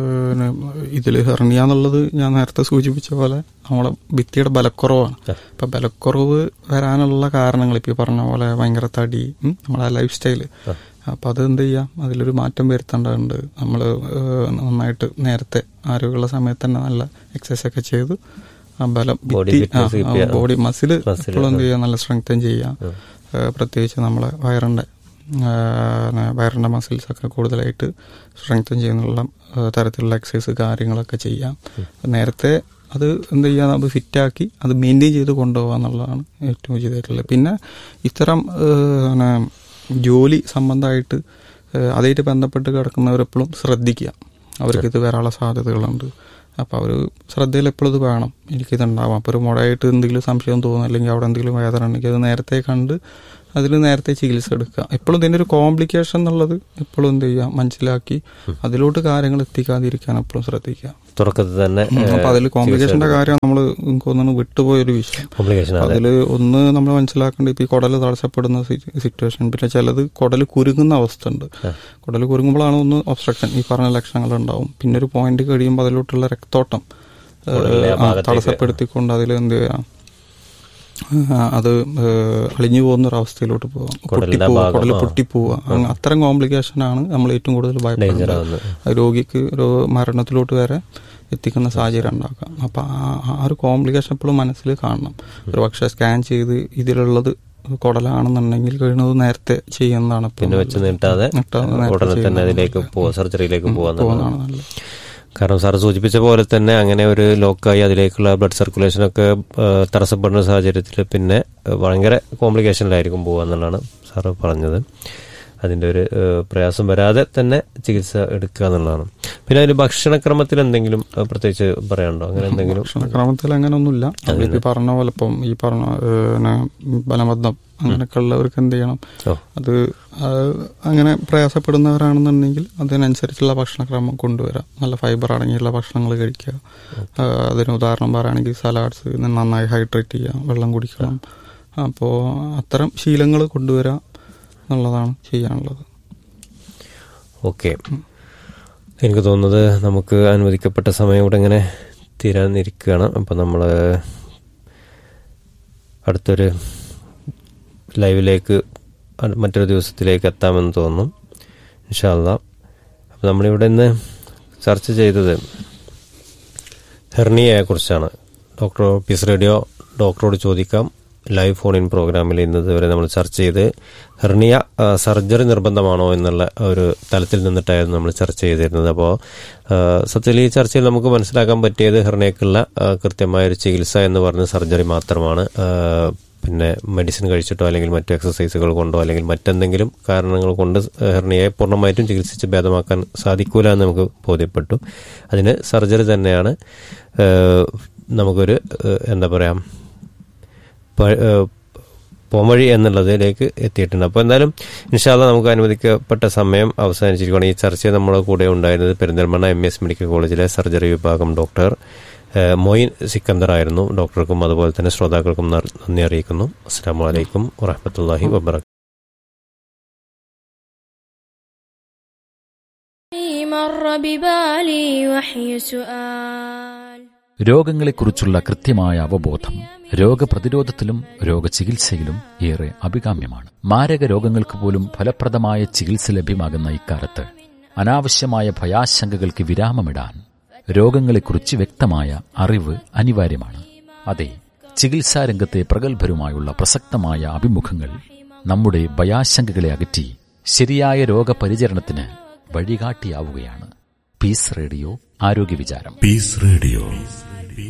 ഇതിൽ ഹെർണിയ എന്നുള്ളത് ഞാൻ നേരത്തെ സൂചിപ്പിച്ച പോലെ നമ്മളെ ഭിത്തിയുടെ ബലക്കുറവാണ് ഇപ്പൊ ബലക്കുറവ് വരാനുള്ള കാരണങ്ങൾ ഇപ്പൊ ഈ പറഞ്ഞ പോലെ ഭയങ്കര തടി ഉം, നമ്മളെ ലൈഫ് സ്റ്റൈല് അപ്പൊ അത് എന്ത് ചെയ്യാം അതിലൊരു മാറ്റം വരുത്തേണ്ടതുണ്ട് നമ്മൾ നന്നായിട്ട് നേരത്തെ ആരോഗ്യമുള്ള സമയത്ത് തന്നെ നല്ല എക്സസൈസ് ഒക്കെ ചെയ്ത് ആ ബലം Body ഭിത്തി fitness keep ചെയ്യാം. ബോഡി മസിൽ Muscle, എപ്പോഴും എന്ത് ചെയ്യുക നല്ല സ്ട്രെങ്തൻ ചെയ്യുക ഏഹ് പ്രത്യേകിച്ച് നമ്മളെ വയറിന്റെ വയറിൻ്റെ മസിൽസ് ഒക്കെ കൂടുതലായിട്ട് സ്ട്രെങ്തൻ ചെയ്യുന്നുള്ള ആ, തരത്തിലുള്ള എക്സസൈസ് കാര്യങ്ങളൊക്കെ ചെയ്യാം നേരത്തെ അത് എന്ത് ചെയ്യാൻ അത് ഫിറ്റാക്കി അത് മെയിൻറ്റെയിൻ ചെയ്ത് കൊണ്ടുപോകുക എന്നുള്ളതാണ് ഏറ്റവും ഉചിതമായിട്ടുള്ളത് പിന്നെ ഇത്തരം ആ, പിന്നെ ജോലി സംബന്ധമായിട്ട് ആ, അതായിട്ട് ബന്ധപ്പെട്ട് കിടക്കുന്നവരെപ്പോഴും ശ്രദ്ധിക്കുക അവർക്ക് ഇത് വരാനുള്ള സാധ്യതകളുണ്ട് അപ്പോൾ അവർ ശ്രദ്ധയിൽ എപ്പോഴും ഇത് വേണം എനിക്കിതുണ്ടാവാം അപ്പോൾ ഒരു മുടയായിട്ട് എന്തെങ്കിലും സംശയം തോന്നുന്നു അല്ലെങ്കിൽ അവിടെ എന്തെങ്കിലും വേദന ഉണ്ടെങ്കിൽ അത് നേരത്തെ കണ്ട് അതിൽ നേരത്തെ ചികിത്സ എടുക്കുക എപ്പോഴും ഇതിൻ്റെ ഒരു കോംപ്ലിക്കേഷൻ എന്നുള്ളത് എപ്പോഴും എന്ത് ചെയ്യുക മനസ്സിലാക്കി അതിലോട്ട് കാര്യങ്ങൾ എത്തിക്കാതിരിക്കാൻ എപ്പോഴും ശ്രദ്ധിക്കുക തുടക്കത്തിൽ തന്നെ അപ്പോൾ അതിൽ കോംപ്ലിക്കേഷൻ്റെ കാര്യം നമ്മൾ എനിക്ക് തോന്നുന്നു വിട്ടുപോയൊരു വിഷയം കോംപ്ലിക്കേഷൻ അതെ അതിൽ ഒന്ന് നമ്മൾ മനസ്സിലാക്കേണ്ടത് ഇപ്പോൾ ഈ കുടൽ തടസ്സപ്പെടുന്ന സിറ്റുവേഷൻ പിന്നെ ചിലത് കുടൽ കുരുങ്ങുന്ന അവസ്ഥ ഉണ്ട് കുടൽ കുരുങ്ങുമ്പോഴാണ് ഒന്ന് ഒബ്സ്ട്രക്ഷൻ ഈ പറഞ്ഞ ലക്ഷണങ്ങൾ ഉണ്ടാവും പിന്നെ ഒരു പോയിന്റ് കഴിയുമ്പോൾ അതിലോട്ടുള്ള രക്തോട്ടം ഏഹ്, കുടലിലെ ആ ആ, ഭാഗത്തേക്ക് തടസ്സപ്പെടുത്തിക്കൊണ്ട് അതിൽ എന്ത് ചെയ്യാം ആ, അത് ഏഹ്, അളിഞ്ഞു പോകുന്ന ഒരു അവസ്ഥയിലോട്ട് പോവാം കുടലിന്റെ പൊട്ടിപ്പോവുക ഭാഗം, കുടൽ ആ. പൊട്ടിപ്പോവുക അങ്ങ് അത്തരം കോംപ്ലിക്കേഷൻ ആണ് നമ്മൾ ഏറ്റവും കൂടുതൽ ഡേഞ്ചർ ഭയപ്പെടുന്നത് ആവുന്നത് അത് രോഗിക്ക് ഒരു മരണത്തിലോട്ട് വരെ എത്തിക്കുന്ന സാഹചര്യം ഉണ്ടാക്കാം അപ്പം ആ- ആ ഒരു കോംപ്ലിക്കേഷൻ എപ്പോഴും മനസ്സിൽ കാണണം ഒരു പക്ഷേ സ്കാൻ ചെയ്ത് ഇതിലുള്ളത് കുടലാണെന്നുണ്ടെങ്കിൽ കഴിയുന്നത് നേരത്തെ ചെയ്യുന്നതാണ് എപ്പോഴും പിന്നെ വെച്ച് നല്ലത്. നീട്ടാതെ നീട്ടാതെ നേരത്തെ ഉടനെ തന്നെ ചെയ്യുന്നതാണ് അതിലേക്ക് നല്ലത്. പോവാ സർജറിയിലേക്ക് പോകാന്നുള്ളതാണ് പോകുന്നതാണ് നല്ലത് കാരണം സാറ് സൂചിപ്പിച്ച പോലെ തന്നെ അങ്ങനെ ഒരു ലോക്കായി അതിലേക്കുള്ള ബ്ലഡ് സർക്കുലേഷൻ ഒക്കെ ഏഹ്, തടസ്സപ്പെടുന്ന സാഹചര്യത്തിൽ പിന്നെ ഏഹ്, ഭയങ്കര കോംപ്ലിക്കേഷനിലായിരിക്കും പോകുക എന്നുള്ളതാണ് സാറ് പറഞ്ഞത് അതിൻ്റെ ഒരു ഏഹ്, പ്രയാസം വരാതെ തന്നെ ചികിത്സ എടുക്കുക എന്നുള്ളതാണ് പിന്നെ അതിൽ ഭക്ഷണക്രമത്തിൽ എന്തെങ്കിലും ഏഹ്, പ്രത്യേകിച്ച് പറയാനുണ്ടോ അങ്ങനെ എന്തെങ്കിലും ഭക്ഷണക്രമത്തിൽ അങ്ങനെ ഒന്നുമില്ല നമ്മളിപ്പോ ഈ പറഞ്ഞ പോലെ ഇപ്പം ഈ പറഞ്ഞ ഏഹ്, പിന്നെ ബലബദ്ധം അങ്ങനെയൊക്കെ ഉള്ളവർക്ക് എന്ത് ചെയ്യണം ഓ അത് ആ, അങ്ങനെ പ്രയാസപ്പെടുന്നവരാണെന്നുണ്ടെങ്കിൽ അതിനനുസരിച്ചുള്ള ഭക്ഷണക്രമം കൊണ്ടുവരാം നല്ല ഫൈബർ അടങ്ങിയുള്ള ഭക്ഷണങ്ങൾ കഴിക്കുക ആ, അതിന് ഉദാഹരണം പറയുകയാണെങ്കിൽ സലാഡ്സ് നന്നായി ഹൈഡ്രേറ്റ് ചെയ്യുക വെള്ളം കുടിക്കണം അപ്പോൾ അത്തരം ശീലങ്ങൾ കൊണ്ടുവരാം എന്നുള്ളതാണ് ചെയ്യാനുള്ളത് ഓക്കെ എനിക്ക് തോന്നുന്നത് നമുക്ക് അനുവദിക്കപ്പെട്ട സമയം ഇവിടെ ഇങ്ങനെ തീരാനിരിക്കുകയാണ് അപ്പം നമ്മൾ അടുത്തൊരു ലൈവിലേക്ക് അ- മറ്റൊരു ദിവസത്തിലേക്ക് എത്താമെന്ന് തോന്നുന്നു ഇൻഷാല്ല അപ്പം നമ്മളിവിടെ ഇന്ന് ചർച്ച ചെയ്തത് ഹെർണിയയെ കുറിച്ചാണ് ഡോക്ടർ പീസ് റേഡിയോ ഡോക്ടറോട് ചോദിക്കാം ലൈവ് ഫോൺ ഇൻ പ്രോഗ്രാമിൽ ഇന്നത് വരെ നമ്മൾ ചർച്ച ചെയ്ത് ഹെർണിയ ആ, സർജറി നിർബന്ധമാണോ എന്നുള്ള ഒരു തലത്തിൽ നിന്നിട്ടായിരുന്നു നമ്മൾ ചർച്ച ചെയ്തിരുന്നത് അപ്പോൾ സത്യത്തിൽ ഈ ചർച്ചയിൽ നമുക്ക് മനസ്സിലാക്കാൻ പറ്റിയത് ഹെർണിയക്കുള്ള ആ, കൃത്യമായ ഒരു ചികിത്സ എന്ന് പറഞ്ഞ സർജറി മാത്രമാണ് ആ, പിന്നെ മെഡിസിൻ കഴിച്ചിട്ടോ അല്ലെങ്കിൽ മറ്റു എക്സസൈസുകൾ കൊണ്ടോ അല്ലെങ്കിൽ മറ്റെന്തെങ്കിലും കാരണങ്ങൾ കൊണ്ട് ഹെർണിയയെ പൂർണ്ണമായിട്ടും ചികിത്സിച്ച് ഭേദമാക്കാൻ സാധിക്കൂല എന്ന് നമുക്ക് ബോധ്യപ്പെട്ടു അതിന് സർജറി തന്നെയാണ് ഏഹ്, നമുക്കൊരു ഏഹ്, എന്താ പറയുക പ- ഏഹ്, പോംവഴി എന്നുള്ളതിലേക്ക് എത്തിയിട്ടുണ്ട് അപ്പോൾ എന്തായാലും ഇൻഷാല്ല നമുക്ക് അനുവദിക്കപ്പെട്ട സമയം അവസാനിച്ചിരിക്കുകയാണ് ഈ ചർച്ചയിൽ നമ്മുടെ കൂടെ ഉണ്ടായിരുന്നത് പെരിന്തൽമണ്ണ എം എസ് മെഡിക്കൽ കോളേജിലെ സർജറി വിഭാഗം ഡോക്ടർ ഏഹ്, മൊയിൻ സിക്കന്ദർ ആയിരുന്നു ഡോക്ടർക്കും അതുപോലെ തന്നെ ശ്രോതാക്കൾക്കും നർ- നന്ദി അറിയിക്കുന്നു അസ്സാം വലൈക്കും വറഹമത്തല്ലാഹി വബർക്കാത്തു مر ببالي وحي سؤال രോഗങ്ങളെക്കുറിച്ചുള്ള കൃത്യമായ അവബോധം രോഗപ്രതിരോധത്തിലും രോഗചികിത്സയിലും ഏറെ അഭികാമ്യമാണ് മാരക രോഗങ്ങൾക്ക് പോലും ഫലപ്രദമായ ചികിത്സ ലഭ്യമാകുന്ന ഇക്കാലത്ത് അനാവശ്യമായ ഭയാശങ്കകൾക്ക് വിരാമമിടാൻ രോഗങ്ങളെക്കുറിച്ച് വ്യക്തമായ അറിവ് അനിവാര്യമാണ് അതെ ചികിത്സാരംഗത്തെ പ്രഗത്ഭരുമായുള്ള പ്രസക്തമായ അഭിമുഖങ്ങൾ നമ്മുടെ ഭയാശങ്കകളെ അകറ്റി ശരിയായ രോഗപരിചരണത്തിന് വഴികാട്ടിയാവുകയാണ് പീസ് റേഡിയോ ആരോഗ്യ വിചാരം Peace Radio.